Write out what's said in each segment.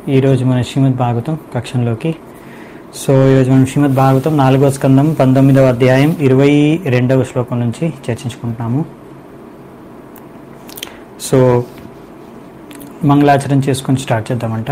ఈరోజు మన శ్రీమద్ భాగవతం కక్షంలోకి సో ఈరోజు మనం శ్రీమద్ భాగవతం నాలుగవ స్కందం పంతొమ్మిదవ అధ్యాయం ఇరవై రెండవ శ్లోకం నుంచి చర్చించుకుంటున్నాము సో మంగళాచరణ చేసుకొని స్టార్ట్ చేద్దామంట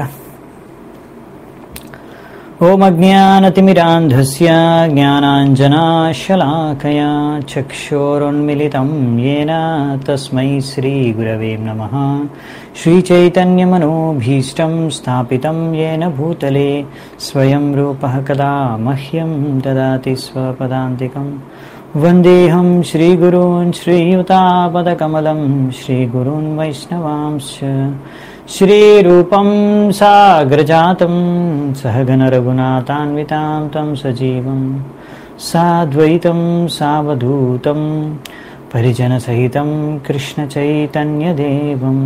ఓం అజ్ఞానతిమిరాంధస్య జ్ఞానాంజనాశలాకయా చక్షోరున్మిలితం येन తస్మై శ్రీగురవే నమः श्रीचैतन्यमनोभीष्टं स्थापितं येन भूतले स्वयं रूपः कदा मह्यं ददाति स्वपदान्तिकं वन्देऽहं श्रीगुरून् श्रीयुतापदकमलं श्रीगुरून् वैष्णवांश्च श्रीरूपं साग्रजातं सहगनरघुनाथान्वितां तं सजीवं साद्वैतं सावधूतं परिजनसहितं कृष्णचैतन्यदेवं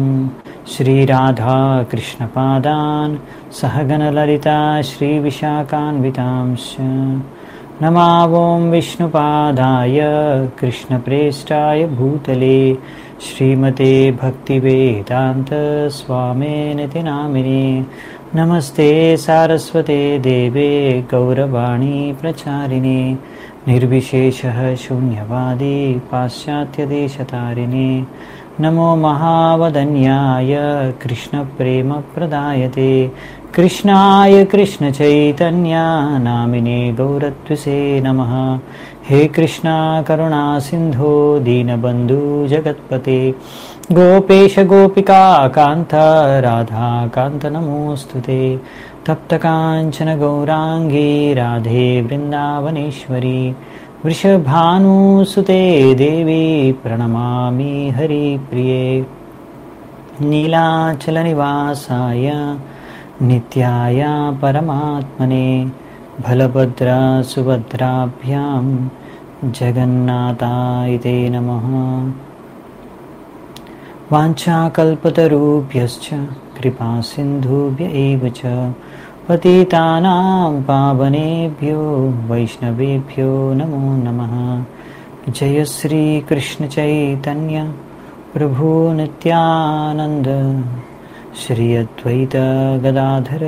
श्रीराधाकृष्णपादान् सहगनललिता श्रीविशाखान्वितांश्च नमावों विष्णुपादाय कृष्णप्रेष्ठाय भूतले श्रीमते भक्तिवेदान्तस्वामिनिति नामिने नमस्ते सारस्वते देवे गौरवाणी प्रचारिणे निर्विशेषः शून्यवादी पाश्चात्यदेशतारिणे नमो महावदन्याय कृष्णप्रेमप्रदायते कृष्णाय कृष्णचैतन्या नामिने गौरत्विसे नमः हे कृष्णा करुणा सिन्धो दीनबन्धु जगत्पते गोपेश गोपिका कान्त राधा कान्त नमोऽस्तु ते तप्तकाञ्चन गौराङ्गी राधे वृन्दावनेश्वरी वृषभानुसुते देवी प्रणमामि हरिप्रिये नीलाचलनिवासाय नित्याय परमात्मने बलभद्रसुभद्राभ्यां जगन्नाथाय ते नमः वाञ्छाकल्पतरुभ्यश्च कृपासिन्धुभ्य एव च पतितानां पावनेभ्यो वैष्णवेभ्यो नमो नमः जय श्रीकृष्णचैतन्य प्रभु नित्यानन्द श्री अद्वैत गदाधर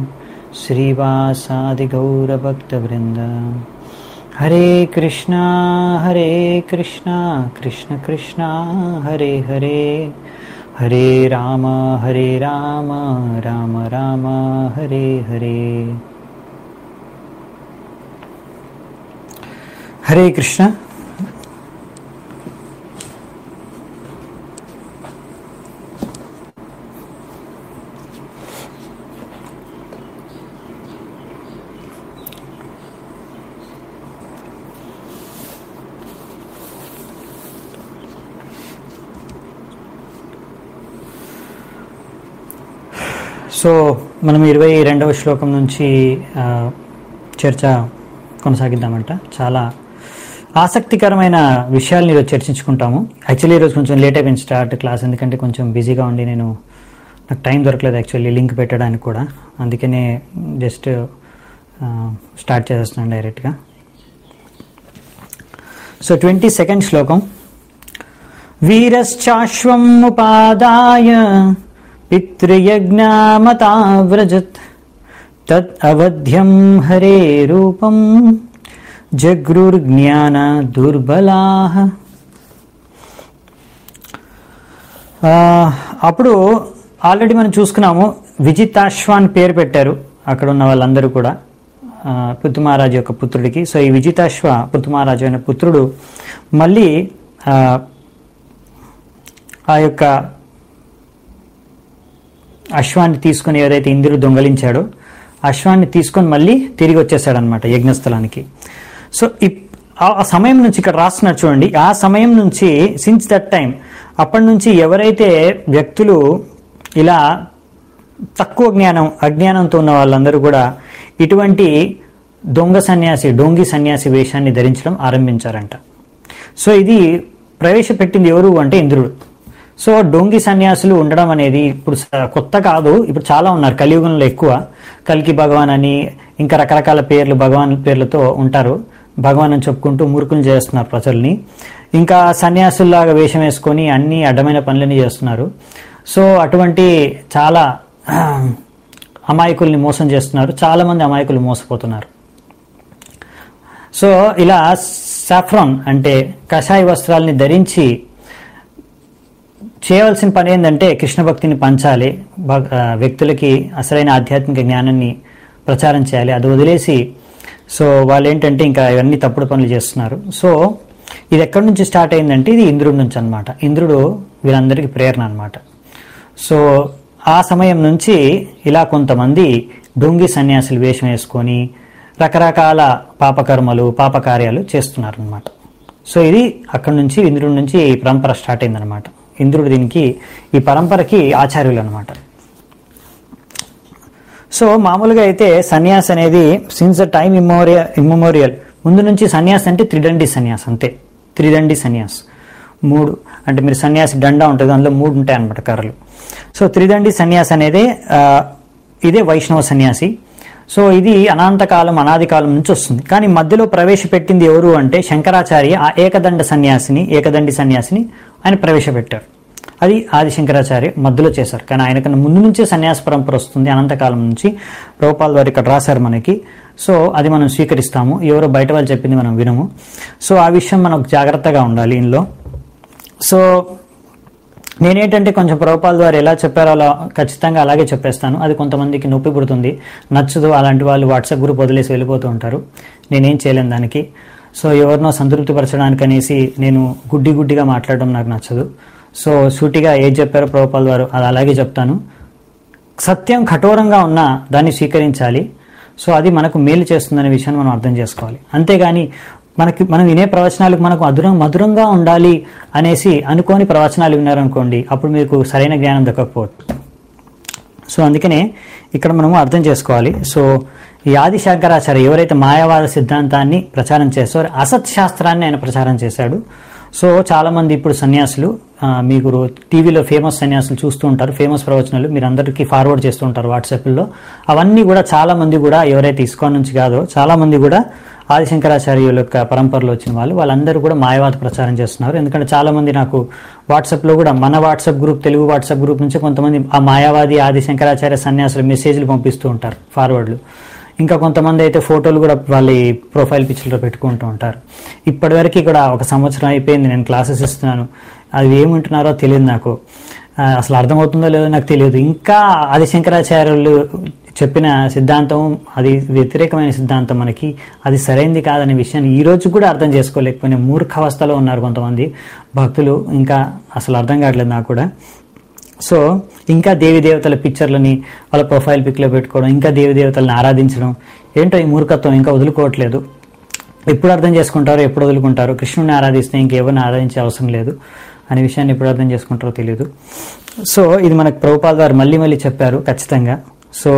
श्रीवासादिगौरभक्तवृन्द हरे कृष्णा हरे कृष्णा कृष्ण कृष्णा हरे हरे हरे राम हरे राम राम राम हरे हरे హరే కృష్ణ సో మనం ఇరవై రెండవ శ్లోకం నుంచి ఆ, చర్చ కొనసాగిద్దామంట చాలా ఆసక్తికరమైన విషయాలను ఈరోజు చర్చించుకుంటాము యాక్చువల్లీ ఈరోజు కొంచెం లేట్ అయిపోయింది స్టార్ట్ క్లాస్ ఎందుకంటే కొంచెం బిజీగా ఉండి నేను నాకు టైం దొరకలేదు యాక్చువల్లీ లింక్ పెట్టడానికి కూడా అందుకనే జస్ట్ స్టార్ట్ చేసేస్తున్నాను డైరెక్ట్గా సో ట్వంటీ సెకండ్ శ్లోకం వీరశ్చాశ్వం ఉపాదాయ పితృయజ్ఞామతావ్రజత్ తత్ అవధ్యం హరే రూపం జగృర్జ్ఞాన దుర్బలా అప్పుడు ఆల్రెడీ మనం చూసుకున్నాము విజితాశ్వాన్ పేరు పెట్టారు అక్కడ ఉన్న వాళ్ళందరూ కూడా ఆ, పృథ్వమహారాజు యొక్క పుత్రుడికి సో ఈ విజితాశ్వ పృథ్వమహారాజు అయిన పుత్రుడు మళ్ళీ ఆ, ఆ యొక్క అశ్వాన్ని తీసుకొని ఏదైతే ఇంద్రుడు దొంగలించాడో అశ్వాన్ని తీసుకొని మళ్ళీ తిరిగి వచ్చేసాడనమాట యజ్ఞస్థలానికి సో ఇప్- ఆ ఆ సమయం నుంచి ఇక్కడ రాస్తున్నారు చూడండి ఆ సమయం నుంచి సిన్స్ దట్ టైం అప్పటి నుంచి ఎవరైతే వ్యక్తులు ఇలా తక్కువ జ్ఞానం అజ్ఞానంతో ఉన్న వాళ్ళందరూ కూడా ఇటువంటి దొంగ సన్యాసి డోంగి సన్యాసి వేషాన్ని ధరించడం ఆరంభించారంట సో ఇది ప్రవేశపెట్టింది ఎవరు అంటే ఇంద్రుడు సో డోంగి సన్యాసులు ఉండడం అనేది ఇప్పుడు స- కొత్త కాదు ఇప్పుడు చాలా ఉన్నారు కలియుగంలో ఎక్కువ కల్కి భగవాన్ అని ఇంకా రకరకాల పేర్లు భగవాన్ పేర్లతో ఉంటారు భగవాన్ అని చెప్పుకుంటూ మూర్ఖులు చేస్తున్నారు ప్రజల్ని ఇంకా సన్యాసుల్లాగా వేషం వేసుకొని అన్ని అడ్డమైన పనులన్నీ చేస్తున్నారు సో అటువంటి చాలా అమాయకుల్ని మోసం చేస్తున్నారు చాలా మంది అమాయకులు మోసపోతున్నారు సో ఇలా సాఫ్రాన్ అంటే కషాయ వస్త్రాల్ని ధరించి చేయవలసిన పని ఏంటంటే కృష్ణ భక్తిని పంచాలి భక్- ఆ, వ్యక్తులకి అసలైన ఆధ్యాత్మిక జ్ఞానాన్ని ప్రచారం చేయాలి అది వదిలేసి సో వాళ్ళు ఏంటంటే ఇంకా ఇవన్నీ తప్పుడు పనులు చేస్తున్నారు సో ఇది ఎక్కడి నుంచి స్టార్ట్ అయిందంటే ఇది ఇంద్రుడి నుంచి అన్నమాట ఇంద్రుడు వీళ్ళందరికీ ప్రేరణ అన్నమాట సో ఆ సమయం నుంచి ఇలా కొంతమంది డొంగి సన్యాసులు వేషం వేసుకొని రకరకాల పాపకర్మలు పాపకార్యాలు చేస్తున్నారు అనమాట సో ఇది అక్కడి నుంచి ఇంద్రుడి నుంచి ఈ పరంపర స్టార్ట్ అయిందనమాట ఇంద్రుడు దీనికి ఈ పరంపరకి ఆచార్యులు అనమాట సో మామూలుగా అయితే సన్యాస్ అనేది since the time immemorial immemorial ముందు నుంచి సన్యాస్ అంటే త్రిదండి సన్యాస్ అంతే త్రిదండి సన్యాస్ మూడు అంటే మీరు సన్యాసి దండ ఉంటుంది అందులో మూడు ఉంటాయి అనమాట కర్రలు సో త్రిదండి సన్యాస్ అనేది ఆ, ఇదే వైష్ణవ సన్యాసి సో ఇది అనాంతకాలం అనాది కాలం నుంచి వస్తుంది కానీ మధ్యలో ప్రవేశపెట్టింది ఎవరు అంటే శంకరాచార్య ఆ ఏకదండ సన్యాసిని ఏకదండి సన్యాసిని ఆయన ప్రవేశపెట్టారు అది ఆది శంకరాచార్య మధ్యలో చేశారు కానీ ఆయనకన్నా ముందు నుంచే సన్యాస పరంపర వస్తుంది అనంతకాలం నుంచి రూపాల వారు ఇక్కడ రాశారు మనకి సో అది మనం స్వీకరిస్తాము ఎవరో బయట వాళ్ళు చెప్పింది మనం వినము సో ఆ విషయం మనం జాగ్రత్తగా ఉండాలి ఇందులో సో నేనేంటంటే కొంచెం ప్రభుపాల ద్వారా ఎలా చెప్పారో అలా ఖచ్చితంగా అలాగే చెప్పేస్తాను అది కొంతమందికి నొప్పి పుడుతుంది నచ్చదు అలాంటి వాళ్ళు వాట్సాప్ గ్రూప్ వదిలేసి వెళ్ళిపోతూ ఉంటారు నేనేం చేయలేను దానికి సో ఎవరినో సంతృప్తిపరచడానికి అనేసి నేను గుడ్డి గుడ్డిగా మాట్లాడడం నాకు నచ్చదు సో సూటిగా ఏది చెప్పారో ప్రభుపాల వారు అది అలాగే చెప్తాను సత్యం కఠోరంగా ఉన్నా దాన్ని స్వీకరించాలి సో అది మనకు మేలు చేస్తుందనే విషయాన్ని మనం అర్థం చేసుకోవాలి అంతేగాని మనకి మనం వినే ప్రవచనాలకు మనకు మధురం మధురంగా ఉండాలి అనేసి అనుకోని ప్రవచనాలు విన్నారనుకోండి అప్పుడు మీకు సరైన జ్ఞానం దక్కకపోవచ్చు సో అందుకనే ఇక్కడ మనము అర్థం చేసుకోవాలి సో ఈ ఆది శంకరాచార్య ఎవరైతే మాయావాద సిద్ధాంతాన్ని ప్రచారం చేస్తారో అసత్ శాస్త్రాన్ని ఆయన ప్రచారం చేశాడు సో చాలా మంది ఇప్పుడు సన్యాసులు ఆ, మీకు రో- టీవీలో ఫేమస్ సన్యాసులు చూస్తూ ఉంటారు ఫేమస్ ప్రవచనాలు మీరు అందరికీ ఫార్వర్డ్ చేస్తూ ఉంటారు వాట్సాప్లో అవన్నీ కూడా చాలా మంది కూడా ఎవరైతే ఇస్కాన్ నుంచి కాదో చాలా మంది కూడా ఆదిశంకరాచార్యుల యొక్క పరంపరలో వచ్చిన వాళ్ళు వాళ్ళందరూ కూడా మాయవాద ప్రచారం చేస్తున్నారు ఎందుకంటే చాలా మంది నాకు వాట్సాప్లో కూడా మన WhatsApp group Telugu WhatsApp group నుంచి కొంతమంది ఆ మాయావాది ఆదిశంకరాచార్య సన్యాసులు మెసేజ్లు పంపిస్తూ ఉంటారు ఫార్వర్డ్లు ఇంకా కొంతమంది అయితే ఫోటోలు కూడా వాళ్ళ ప్రొఫైల్ పిక్చర్లో పెట్టుకుంటూ ఉంటారు ఇప్పటివరకు ఇక్కడ ఒక సంవత్సరం అయిపోయింది నేను క్లాసెస్ ఇస్తున్నాను అది ఏముంటున్నారో తెలియదు నాకు ఆ, అసలు అర్థమవుతుందో లేదో నాకు తెలియదు ఇంకా ఆది శంకరాచార్యులు చెప్పిన సిద్ధాంతం అది వ్యతిరేకమైన సిద్ధాంతం మనకి అది సరైంది కాదనే విషయాన్ని ఈ రోజు కూడా అర్థం చేసుకోలేకపోయిన మూర్ఖావస్థలో ఉన్నారు కొంతమంది భక్తులు ఇంకా అసలు అర్థం కావట్లేదు నాకు కూడా సో ఇంకా దేవి దేవతల పిక్చర్లని వాళ్ళ ప్రొఫైల్ పిక్లో పెట్టుకోవడం ఇంకా దేవి దేవతలను ఆరాధించడం ఏంటో ఈ మూర్ఖత్వం ఇంకా వదులుకోవట్లేదు ఎప్పుడు అర్థం చేసుకుంటారో ఎప్పుడు వదులుకుంటారో కృష్ణుని ఆరాధిస్తే ఇంకెవరిని ఆరాధించే అవసరం లేదు అనే విషయాన్ని ఎప్పుడు అర్థం చేసుకుంటారో తెలియదు సో ఇది మనకు ప్రభుపాల్ గారు మళ్ళీ మళ్ళీ చెప్పారు ఖచ్చితంగా సో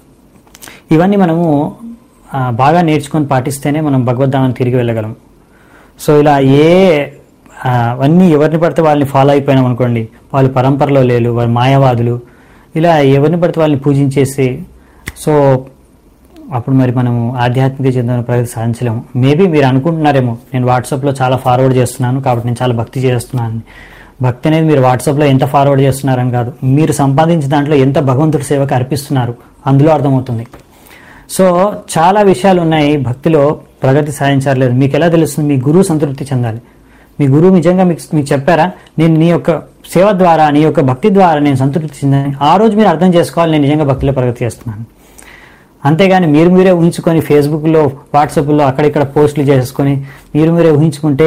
ఇవన్నీ మనము ఆ, బాగా నేర్చుకొని పాటిస్తేనే మనం భగవద్ధామాన్ని తిరిగి వెళ్ళగలం సో ఇలా ఏ ఆ, అవన్నీ ఎవరిని పడితే వాళ్ళని ఫాలో అయిపోయినాం అనుకోండి వాళ్ళు పరంపరలో లేరు వాళ్ళు మాయావాదులు ఇలా ఎవరిని పడితే వాళ్ళని పూజించేసి సో అప్పుడు మరి మనము ఆధ్యాత్మిక చెందిన ప్రగతి సాధించలేము మేబీ మీరు అనుకుంటున్నారేమో నేను వాట్సాప్లో చాలా ఫార్వర్డ్ చేస్తున్నాను కాబట్టి నేను చాలా భక్తి చేస్తున్నాను అని. భక్తి అనేది మీరు వాట్సాప్లో ఎంత ఫార్వర్డ్ చేస్తున్నారని కాదు మీరు సంపాదించిన దాంట్లో ఎంత భగవంతుడి సేవకు అర్పిస్తున్నారు అందులో అర్థమవుతుంది సో చాలా విషయాలు ఉన్నాయి భక్తిలో ప్రగతి సాధించలేదు మీకు ఎలా తెలుస్తుంది మీ గురువు సంతృప్తి చెందాలి మీ గురువు నిజంగా మీకు మీకు చెప్పారా నేను నీ యొక్క సేవ ద్వారా నీ యొక్క భక్తి ద్వారా నేను సంతృప్తి చెందాను ఆ రోజు మీరు అర్థం చేసుకోవాలి నేను నిజంగా భక్తిలో ప్రగతి చేస్తున్నాను అంతేగాని మీరు మీరే ఊహించుకొని ఫేస్బుక్లో వాట్సాప్లో అక్కడిక్కడ పోస్టులు చేసుకొని మీరు మీరే ఊహించుకుంటే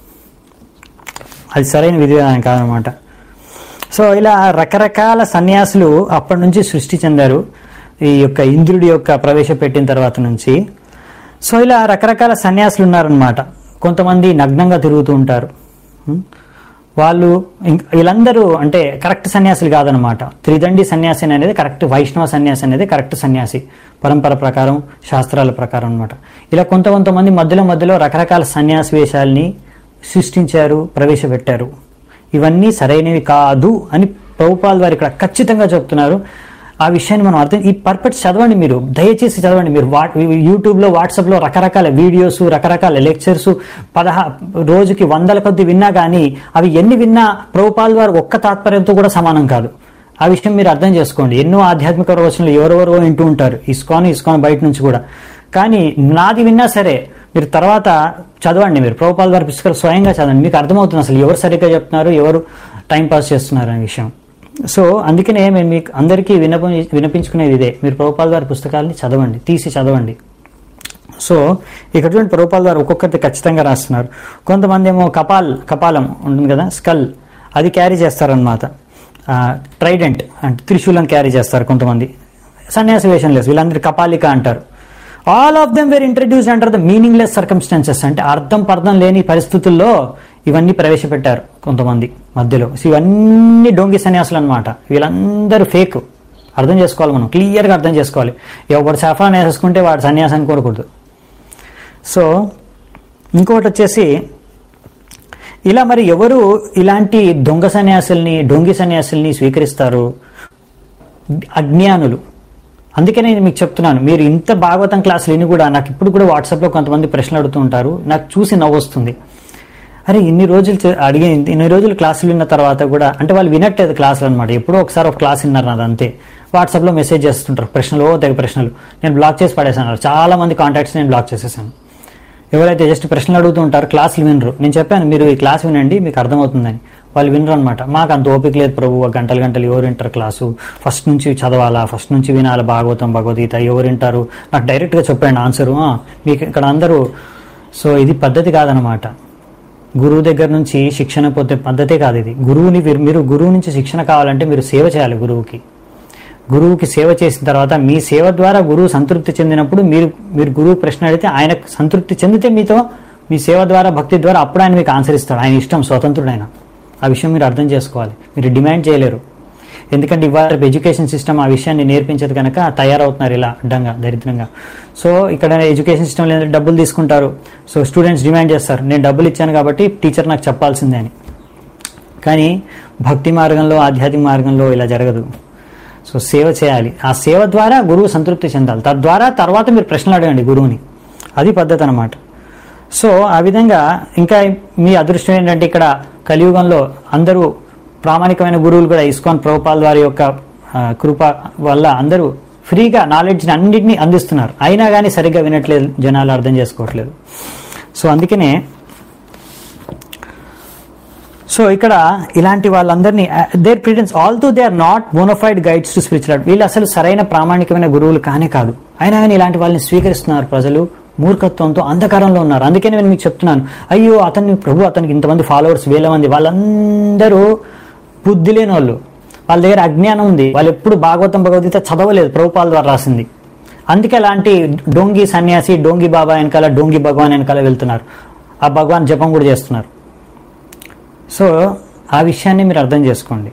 అది సరైన విధానం కాదనమాట సో ఇలా రకరకాల సన్యాసులు అప్పటి నుంచి సృష్టి చెందారు ఈ యొక్క ఇంద్రుడి యొక్క ప్రవేశపెట్టిన తర్వాత నుంచి సో ఇలా రకరకాల సన్యాసులు ఉన్నారనమాట కొంతమంది నగ్నంగా తిరుగుతూ ఉంటారు ఉం? వాళ్ళు ఇంక- వీళ్ళందరూ అంటే కరెక్ట్ సన్యాసులు కాదనమాట త్రిదండి సన్యాసి అనేది కరెక్ట్ వైష్ణవ సన్యాసి అనేది కరెక్ట్ సన్యాసి పరంపర ప్రకారం శాస్త్రాల ప్రకారం అనమాట ఇలా కొంత కొంతమంది మధ్యలో మధ్యలో రకరకాల సన్యాస వేషాలని సృష్టించారు ప్రవేశపెట్టారు ఇవన్నీ సరైనవి కాదు అని ప్రభుపాల్ వారు ఇక్కడ ఖచ్చితంగా చెప్తున్నారు ఆ విషయాన్ని మనం అర్థం ఈ పర్పస్ చదవండి మీరు దయచేసి చదవండి మీరు వాట్ యూట్యూబ్లో వాట్సాప్లో రకరకాల వీడియోస్ రకరకాల లెక్చర్స్ పదహా రోజుకి వందల కొద్ది విన్నా కానీ అవి ఎన్ని విన్నా ప్రభుపాల్ వారు ఒక్క తాత్పర్యంతో కూడా సమానం కాదు ఆ విషయం మీరు అర్థం చేసుకోండి ఎన్నో ఆధ్యాత్మిక ప్రవచనలు ఎవరెవరో వింటూ ఉంటారు ఇస్కాన్ ఇస్కాన్ బయట నుంచి కూడా కానీ నాది విన్నా సరే మీరు తర్వాత చదవండి మీరు ప్రభుపాల్ వారి పుస్తకాలు స్వయంగా చదవండి మీకు అర్థమవుతుంది అసలు ఎవరు సరిగ్గా చెప్తున్నారు ఎవరు టైం పాస్ చేస్తున్నారు అనే విషయం సో అందుకనే మేము మీకు అందరికీ వినప వినిపించుకునేది ఇదే మీరు ప్రభుపాల్ వారి పుస్తకాలని చదవండి తీసి చదవండి సో ఇక్కడ చూడండి ప్రభుపాల్ గారు ఒక్కొక్కటి ఖచ్చితంగా రాస్తున్నారు కొంతమంది ఏమో కపాల్ కపాలం ఉంటుంది కదా స్కల్ అది క్యారీ చేస్తారనమాట ట్రైడెంట్ అంటే త్రిశూలం క్యారీ చేస్తారు కొంతమంది సన్యాసి వేషం లేదు వీళ్ళందరూ కపాలిక అంటారు all of them were introduce అంటారు ద మీనింగ్లెస్ సర్కమ్స్టాన్సెస్ అంటే అర్థం పర్థం లేని పరిస్థితుల్లో ఇవన్నీ ప్రవేశపెట్టారు కొంతమంది మధ్యలో సో ఇవన్నీ డోంగి సన్యాసులు అనమాట వీళ్ళందరూ ఫేక్ అర్థం చేసుకోవాలి మనం క్లియర్గా అర్థం చేసుకోవాలి ఎవడు సఫాన్ వేసేసుకుంటే వాడు సన్యాసాన్ని కోరకూడదు సో ఇంకొకటి వచ్చేసి ఇలా మరి ఎవరు ఇలాంటి దొంగ సన్యాసుల్ని డొంగి సన్యాసుల్ని స్వీకరిస్తారు అజ్ఞానులు అందుకే నేను మీకు చెప్తున్నాను మీరు ఇంత భాగవతం క్లాసులు విని కూడా నాకు ఇప్పుడు కూడా వాట్సాప్లో కొంతమంది ప్రశ్నలు అడుగుతూ ఉంటారు నాకు చూసి నవ్వు వస్తుంది అరే ఇన్ని రోజులు చే- అడిగే ఇన్ని రోజులు క్లాసులు విన్న తర్వాత కూడా అంటే వాళ్ళు వినట్లేదు క్లాసులు అనమాట ఎప్పుడో ఒకసారి ఒక క్లాస్ విన్నారు నాది అంతే వాట్సాప్లో మెసేజ్ చేస్తుంటారు ప్రశ్నలు ఓ తెగ ప్రశ్నలు నేను బ్లాక్ చేసి పడేసాను చాలా మంది కాంటాక్ట్స్ నేను బ్లాక్ చేసేసాను ఎవరైతే జస్ట్ ప్రశ్నలు అడుగుతూ ఉంటారో క్లాసులు వినరు నేను చెప్పాను మీరు ఈ క్లాస్ వినండి మీకు అర్థమవుతుందని వాళ్ళు వినరు అనమాట మాకు అంత ఓపిక లేదు ప్రభు ఆ గంటలు గంటలు ఎవరు వింటారు క్లాసు ఫస్ట్ నుంచి చదవాలా ఫస్ట్ నుంచి వినాలా భాగవతం భగవద్గీత ఎవరు వింటారు నాకు డైరెక్ట్గా చెప్పండి ఆన్సరు ఆ, మీకు ఇక్కడ అందరూ సో ఇది పద్ధతి కాదనమాట గురువు దగ్గర నుంచి శిక్షణ పొందే పద్ధతే కాదు ఇది గురువుని మీరు- మీరు గురువు నుంచి శిక్షణ కావాలంటే మీరు సేవ చేయాలి గురువుకి గురువుకి సేవ చేసిన తర్వాత మీ సేవ ద్వారా గురువు సంతృప్తి చెందినప్పుడు మీరు మీరు గురువు ప్రశ్న అడిగితే ఆయన సంతృప్తి చెందితే మీతో మీ సేవ ద్వారా భక్తి ద్వారా అప్పుడు ఆయన మీకు ఆన్సర్ ఇస్తాడు ఆయన ఇష్టం స్వతంత్రుడు ఆయన ఆ విషయం మీరు అర్థం చేసుకోవాలి మీరు డిమాండ్ చేయలేరు ఎందుకంటే ఇవాళ ఎడ్యుకేషన్ సిస్టమ్ ఆ విషయాన్ని నేర్పించదు కనుక తయారవుతున్నారు ఇలా అడ్డంగా దరిద్రంగా సో ఇక్కడ ఎడ్యుకేషన్ సిస్టమ్ లేదంటే డబ్బులు తీసుకుంటారు సో స్టూడెంట్స్ డిమాండ్ చేస్తారు నేను డబ్బులు ఇచ్చాను కాబట్టి టీచర్ నాకు చెప్పాల్సిందే అని కానీ భక్తి మార్గంలో ఆధ్యాత్మిక మార్గంలో ఇలా జరగదు సో సేవ చేయాలి ఆ సేవ ద్వారా గురువు సంతృప్తి చెందాలి తద్వారా తర్వాత మీరు ప్రశ్నలు అడగండి గురువుని అది పద్ధతి అనమాట సో ఆ విధంగా ఇంకా మీ అదృష్టం ఏంటంటే ఇక్కడ కలియుగంలో అందరూ ప్రామాణికమైన గురువులు కూడా ఇస్కాన్ ప్రభుపాల్ వారి యొక్క ఆ, కృప వల్ల అందరూ ఫ్రీగా నాలెడ్జ్ని అన్నింటినీ అందిస్తున్నారు అయినా కానీ సరిగ్గా వినట్లేదు జనాలు అర్థం చేసుకోవట్లేదు సో అందుకనే సో ఇక్కడ ఇలాంటి వాళ్ళందరినీ their pretence although they are not bona fide guides to spiritual వీళ్ళు అసలు సరైన ప్రామాణికమైన గురువులు కానే కాదు అయినా కానీ ఇలాంటి వాళ్ళని స్వీకరిస్తున్నారు ప్రజలు మూర్ఖత్వంతో అంధకారంలో ఉన్నారు అందుకే నేను మీకు చెప్తున్నాను అయ్యో అతన్ని ప్రభు అతనికి ఇంతమంది ఫాలోవర్స్ వేల మంది వాళ్ళందరూ బుద్ధి లేని వాళ్ళు వాళ్ళ దగ్గర అజ్ఞానం ఉంది వాళ్ళు ఎప్పుడు భాగవతం భగవద్గీత చదవలేదు ప్రభుపాల ద్వారా రాసింది అందుకే అలాంటి డోంగి సన్యాసి డోంగి బాబా వెనకాల డోంగి భగవాన్ వెనకాల వెళ్తున్నారు ఆ భగవాన్ జపం కూడా చేస్తున్నారు సో ఆ విషయాన్ని మీరు అర్థం చేసుకోండి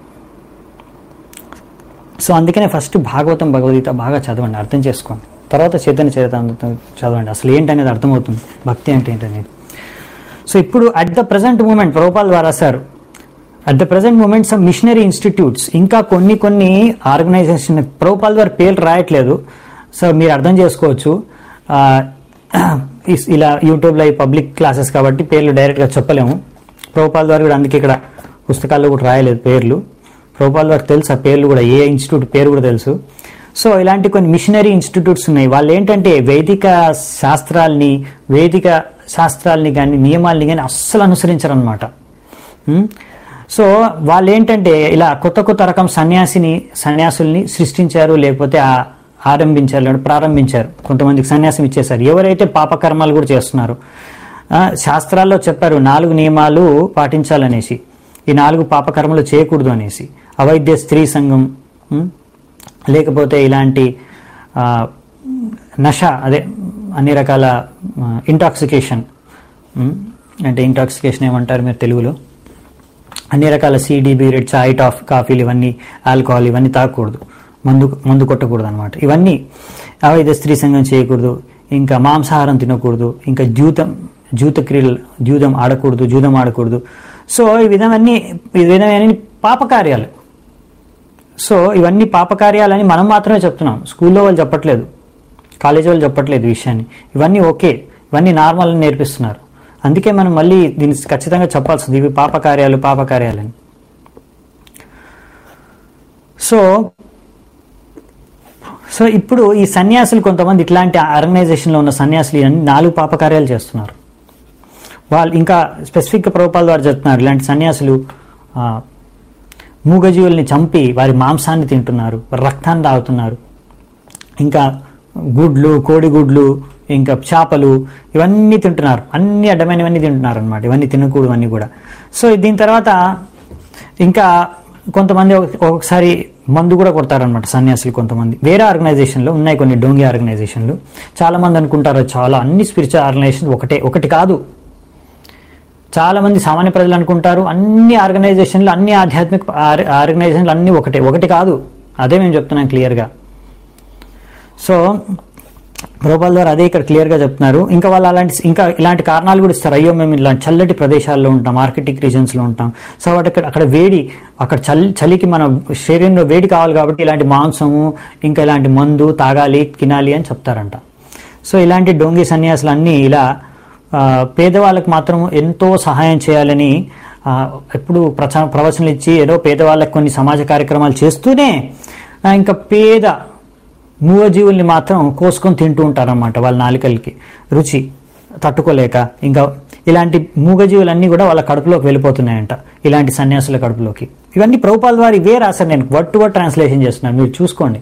సో అందుకనే ఫస్ట్ భాగవతం భగవద్గీత బాగా చదవండి అర్థం చేసుకోండి తర్వాత చైతన్య చరితామృతం చదవండి అసలు ఏంటనేది అర్థమవుతుంది భక్తి అంటే ఏంటనేది సో ఇప్పుడు at the present moment Prabhupada ద్వారా sir at the present moment some missionary institutes ఇంకా కొన్ని కొన్ని ఆర్గనైజేషన్ ప్రభుపాల్ వారి పేర్లు రాయట్లేదు సో మీరు అర్థం చేసుకోవచ్చు ఆ, ఇస్- ఇలా యూట్యూబ్లో ఈ పబ్లిక్ క్లాసెస్ కాబట్టి పేర్లు డైరెక్ట్గా చెప్పలేము ప్రభుపాల్ వారు కూడా అందుకే ఇక్కడ పుస్తకాల్లో కూడా రాయలేదు పేర్లు ప్రభుపాల్ వారికి తెలుసు ఆ పేర్లు కూడా ఏ ఇన్స్టిట్యూట్ పేరు కూడా తెలుసు సో ఇలాంటి కొన్ని మిషనరీ ఇన్స్టిట్యూట్స్ ఉన్నాయి వాళ్ళు ఏంటంటే వైదిక శాస్త్రాల్ని వేదిక శాస్త్రాల్ని కానీ నియమాల్ని కానీ అస్సలు అనుసరించరనమాట ఉమ్, సో వాళ్ళు ఏంటంటే ఇలా కొత్త కొత్త రకం సన్యాసిని సన్యాసుల్ని సృష్టించారు లేకపోతే ఆ- ఆరంభించారు లేదా ప్రారంభించారు కొంతమందికి సన్యాసం ఇచ్చేశారు ఎవరైతే పాపకర్మాలు కూడా చేస్తున్నారు ఆ, శాస్త్రాల్లో చెప్పారు నాలుగు నియమాలు పాటించాలనేసి ఈ నాలుగు పాపకర్మలు చేయకూడదు అనేసి అవైద్య స్త్రీ సంఘం ఉమ్, లేకపోతే ఇలాంటి ఆ, నష అదే అన్ని రకాల ఇంటాక్సికేషన్ అంటే ఇంటాక్సికేషన్ ఏమంటారు మీరు తెలుగులో అన్ని రకాల సీడీ బీరెడ్ చాయ్ టాఫ్ కాఫీలు ఇవన్నీ ఆల్కహాల్ ఇవన్నీ తాగకూడదు మందు మందు కొట్టకూడదు అనమాట ఇవన్నీ అవైతే స్త్రీ సంఘం చేయకూడదు ఇంకా మాంసాహారం తినకూడదు ఇంకా జూతం జూత క్రియలు జూదం ఆడకూడదు జూదం ఆడకూడదు సో ఈ విధమన్నీ ఈ విధమైన పాపకార్యాలు సో ఇవన్నీ పాపకార్యాలని మనం మాత్రమే చెప్తున్నాం స్కూల్లో వాళ్ళు చెప్పట్లేదు కాలేజీ వాళ్ళు చెప్పట్లేదు ఈ విషయాన్ని ఇవన్నీ ఓకే ఇవన్నీ నార్మల్ అని నేర్పిస్తున్నారు అందుకే మనం మళ్ళీ దీన్ని ఖచ్చితంగా చెప్పాల్సింది ఇవి పాపకార్యాలు పాపకార్యాలని సో సో ఇప్పుడు ఈ సన్యాసులు కొంతమంది ఇట్లాంటి ఆర్గనైజేషన్లో ఉన్న సన్యాసులు ఇవన్నీ నాలుగు పాపకార్యాలు చేస్తున్నారు వాళ్ళు ఇంకా స్పెసిఫిక్గా ప్రభుపాల ద్వారా చెప్తున్నారు ఇలాంటి సన్యాసులు ఆ, మూగజీవుల్ని చంపి వారి మాంసాన్ని తింటున్నారు రక్తాన్ని తాగుతున్నారు ఇంకా గుడ్లు కోడిగుడ్లు ఇంకా చేపలు ఇవన్నీ తింటున్నారు అన్ని అడ్డమైనవన్నీ తింటున్నారు అనమాట ఇవన్నీ తినకూడదు అన్నీ కూడా సో దీని తర్వాత ఇంకా కొంతమంది ఒక్కొక్క- ఒక్కొక్కసారి మందు కూడా కొడతారనమాట సన్యాసులు కొంతమంది వేరే ఆర్గనైజేషన్లో ఉన్నాయి కొన్ని డోంగి ఆర్గనైజేషన్లు చాలా మంది అనుకుంటారు చాలా అన్ని స్పిరిచువల్ ఆర్గనైజేషన్ ఒకటే ఒకటి కాదు చాలా మంది సామాన్య ప్రజలు అనుకుంటారు అన్ని ఆర్గనైజేషన్లు అన్ని ఆధ్యాత్మిక ఆర్- ఆర్గనైజేషన్లు అన్ని ఒకటే ఒకటి కాదు అదే మేము చెప్తున్నాం క్లియర్గా సో ప్రభుపాల్ ద్వారా అదే ఇక్కడ క్లియర్గా చెప్తున్నారు ఇంకా వాళ్ళు అలాంటి ఇంకా ఇలాంటి కారణాలు కూడా ఇస్తారు అయ్యో మేము ఇలాంటి చల్లటి ప్రదేశాల్లో ఉంటాం ఆర్కిటిక్ రీజన్స్లో ఉంటాం సో వాటి అక్కడ అక్కడ వేడి అక్కడ చలి చలికి మన శరీరంలో వేడి కావాలి కాబట్టి ఇలాంటి మాంసము ఇంకా ఇలాంటి మందు తాగాలి తినాలి అని చెప్తారంట సో ఇలాంటి డోంగి సన్యాసులు అన్నీ ఇలా ఆ, పేదవాళ్ళకి మాత్రం ఎంతో సహాయం చేయాలని ఆ, ఎప్పుడు ప్రచ ప్రవచనలు ఇచ్చి ఏదో పేదవాళ్ళకి కొన్ని సమాజ కార్యక్రమాలు చేస్తూనే ఆ, ఇంకా పేద మూగజీవుల్ని మాత్రం కోసుకొని తింటూ ఉంటారన్నమాట వాళ్ళ నాలుకలకి రుచి తట్టుకోలేక ఇంకా ఇలాంటి మూగజీవులన్నీ కూడా వాళ్ళ కడుపులోకి వెళ్ళిపోతున్నాయంట ఇలాంటి సన్యాసుల కడుపులోకి ఇవన్నీ ప్రభుపాల వారు ఇవే రాశారు నేను వర్డ్ టు వర్డ్ ట్రాన్స్లేషన్ చేస్తున్నాను మీరు చూసుకోండి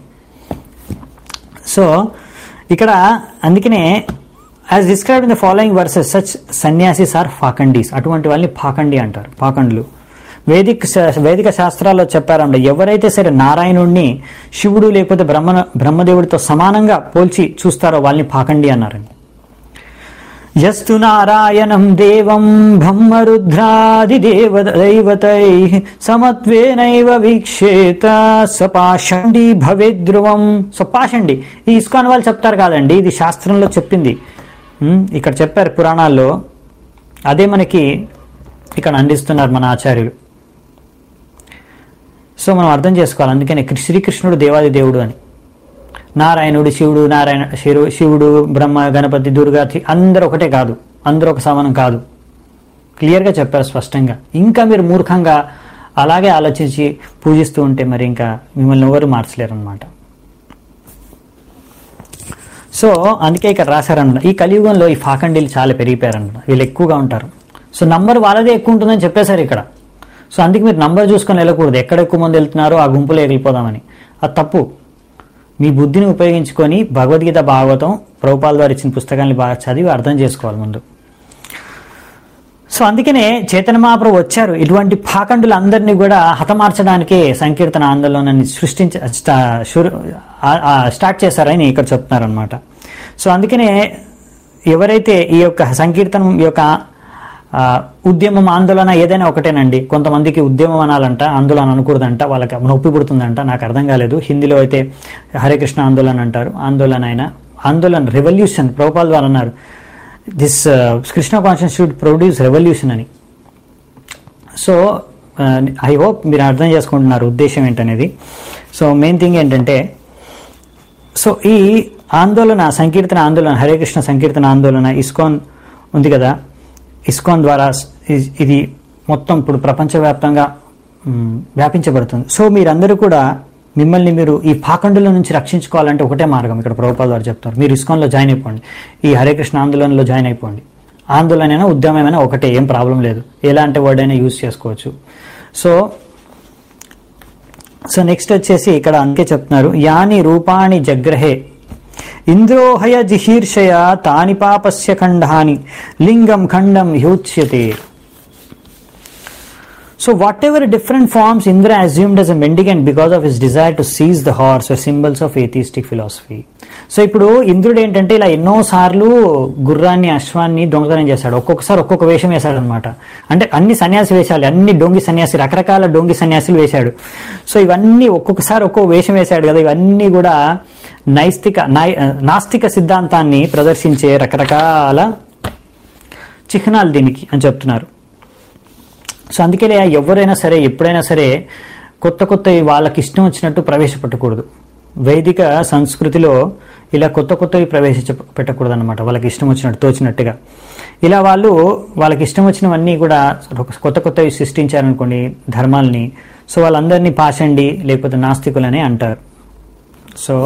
సో ఇక్కడ అందుకనే as describe in the following verses such sannyasis are ఫాకండీస్ అటువంటి వాళ్ళని ఫాకండి అంటారు ఫాకండ్లు వేదిక శా- వేదిక శాస్త్రాల్లో చెప్పారంట ఎవరైతే సరే నారాయణుడిని శివుడు లేకపోతే బ్రహ్మ బ్రహ్మదేవుడితో సమానంగా పోల్చి చూస్తారో వాళ్ళని ఫాకండి అన్నారండి యస్తు నారాయణం దేవం బ్రహ్మరుద్రాదిదేవ దైవతై సమత్వేనైవ వీక్షేత సపాషండి భవేద్రువం సపాషండి ఈ ఇస్కాన్ వాళ్ళు చెప్తారు కాదండి ఇది శాస్త్రంలో చెప్పింది ఉమ్, ఇక్కడ చెప్పారు పురాణాల్లో అదే మనకి ఇక్కడ అందిస్తున్నారు మన ఆచార్యులు సో మనం అర్థం చేసుకోవాలి అందుకనే కృ- శ్రీకృష్ణుడు దేవాది దేవుడు అని నారాయణుడు శివుడు నారాయణ శిరు- శివుడు బ్రహ్మ గణపతి దుర్గా తి- అందరూ ఒకటే కాదు అందరూ ఒక సమానం కాదు క్లియర్గా చెప్పారు స్పష్టంగా ఇంకా మీరు మూర్ఖంగా అలాగే ఆలోచించి పూజిస్తూ ఉంటే మరి ఇంకా మిమ్మల్ని ఎవరు మార్చలేరు అనమాట సో అందుకే ఇక్కడ రాశారన్నమాట ఈ కలియుగంలో ఈ ఫాకండీలు చాలా పెరిగిపోయారన్నమాట వీళ్ళు ఎక్కువగా ఉంటారు సో నంబర్ వాళ్ళదే ఎక్కువ ఉంటుందని చెప్పేశారు ఇక్కడ సో అందుకే మీరు నంబర్ చూసుకొని వెళ్ళకూడదు ఎక్కడ ఎక్కువ మంది వెళ్తున్నారో ఆ గుంపులో వెళ్ళిపోదామని అది తప్పు మీ బుద్ధిని ఉపయోగించుకొని భగవద్గీత భాగవతం ప్రభుపాల్ వారు ఇచ్చిన పుస్తకాన్ని బాగా చదివి అర్థం చేసుకోవాలి ముందు సో అందుకనే చైతన్య మహాప్రభు వచ్చారు ఇటువంటి పాఖండులందరినీ కూడా హతమార్చడానికే సంకీర్తన ఆందోళనని సృష్టించ స్టా- షురు- ఆ- ఆ స్టార్ట్ చేశారని ఇక్కడ చెప్తున్నారనమాట సో అందుకనే ఎవరైతే ఈ యొక్క సంకీర్తనం ఈ యొక్క ఆ, ఉద్యమం ఆందోళన ఏదైనా ఒకటేనండి కొంతమందికి ఉద్యమం అనాలంట ఆందోళన అనకూడదంట వాళ్ళకి నొప్పి పుడుతుందంట నాకు అర్థం కాలేదు హిందీలో అయితే హరే కృష్ణ ఆందోళన అంటారు ఆందోళన అయినా ఆందోళన రెవల్యూషన్ ప్రభుపాల్ వారు అన్నారు this Krishna conscious should produce revolution అని సో ఐ హోప్ మీరు అర్థం చేసుకుంటున్నారు ఉద్దేశం ఏంటనేది సో మెయిన్ థింగ్ ఏంటంటే సో ఈ ఆందోళన సంకీర్తన ఆందోళన హరే కృష్ణ సంకీర్తన ఆందోళన ఇస్కాన్ ఉంది కదా ఇస్కాన్ ద్వారా ఇ- ఇది మొత్తం ఇప్పుడు ప్రపంచవ్యాప్తంగా మ్, వ్యాపించబడుతుంది సో మీరందరూ కూడా మిమ్మల్ని మీరు ఈ పాఖండుల నుంచి రక్షించుకోవాలంటే ఒకటే మార్గం ఇక్కడ ప్రభుపాల్ వారు చెప్తారు మీరు ఇస్కాన్లో జాయిన్ అయిపోండి ఈ హరే కృష్ణ ఆందోళనలో జాయిన్ అయిపోండి ఆందోళన అయినా ఉద్యమమైనా ఒకటే ఏం ప్రాబ్లం లేదు ఎలాంటి వర్డ్ అయినా యూజ్ చేసుకోవచ్చు సో సో నెక్స్ట్ వచ్చేసి ఇక్కడ అందుకే చెప్తున్నారు యాని రూపాణి జగ్రహే ఇంద్రోహయ జిహీర్షయ తాని పాపస్య ఖండాని లింగం ఖండం హ్యూచ్యతే so whatever different forms Indra assumed as a mendicant because of his desire to seize the horse symbols of atheistic philosophy so ఇప్పుడు ఇంద్రుడు ఏంటంటే ఇలా ఎన్నో సార్లు గుర్రాన్ని అశ్వాన్ని దొంగతనం చేశాడు ఒక్కొక్కసారి ఒక్కొక్క వేషం వేశాడు అనమాట అంటే అన్ని సన్యాసి వేషాలు అన్ని డొంగి సన్యాసి రకరకాల డొంగి సన్యాసులు వేశాడు సో ఇవన్నీ ఒక్కొక్కసారి ఒక్కొక్క వేషం వేశాడు కదా ఇవన్నీ కూడా నైస్తిక నై- నాస్తిక సిద్ధాంతాన్ని ప్రదర్శించే రకరకాల చిహ్నాలు దీనికి అని చెప్తున్నారు సో అందుకే ఎవరైనా సరే ఎప్పుడైనా సరే కొత్త కొత్త వాళ్ళకి ఇష్టం వచ్చినట్టు ప్రవేశపెట్టకూడదు వైదిక సంస్కృతిలో ఇలా కొత్త కొత్తవి ప్రవేశించ పెట్టకూడదు అనమాట వాళ్ళకి ఇష్టం వచ్చినట్టు తోచినట్టుగా ఇలా వాళ్ళు వాళ్ళకి ఇష్టం వచ్చినవన్నీ కూడా కొత్త కొత్తవి సృష్టించారనుకోండి ధర్మాల్ని సో వాళ్ళందరినీ పాషండి లేకపోతే నాస్తికులని అంటారు సో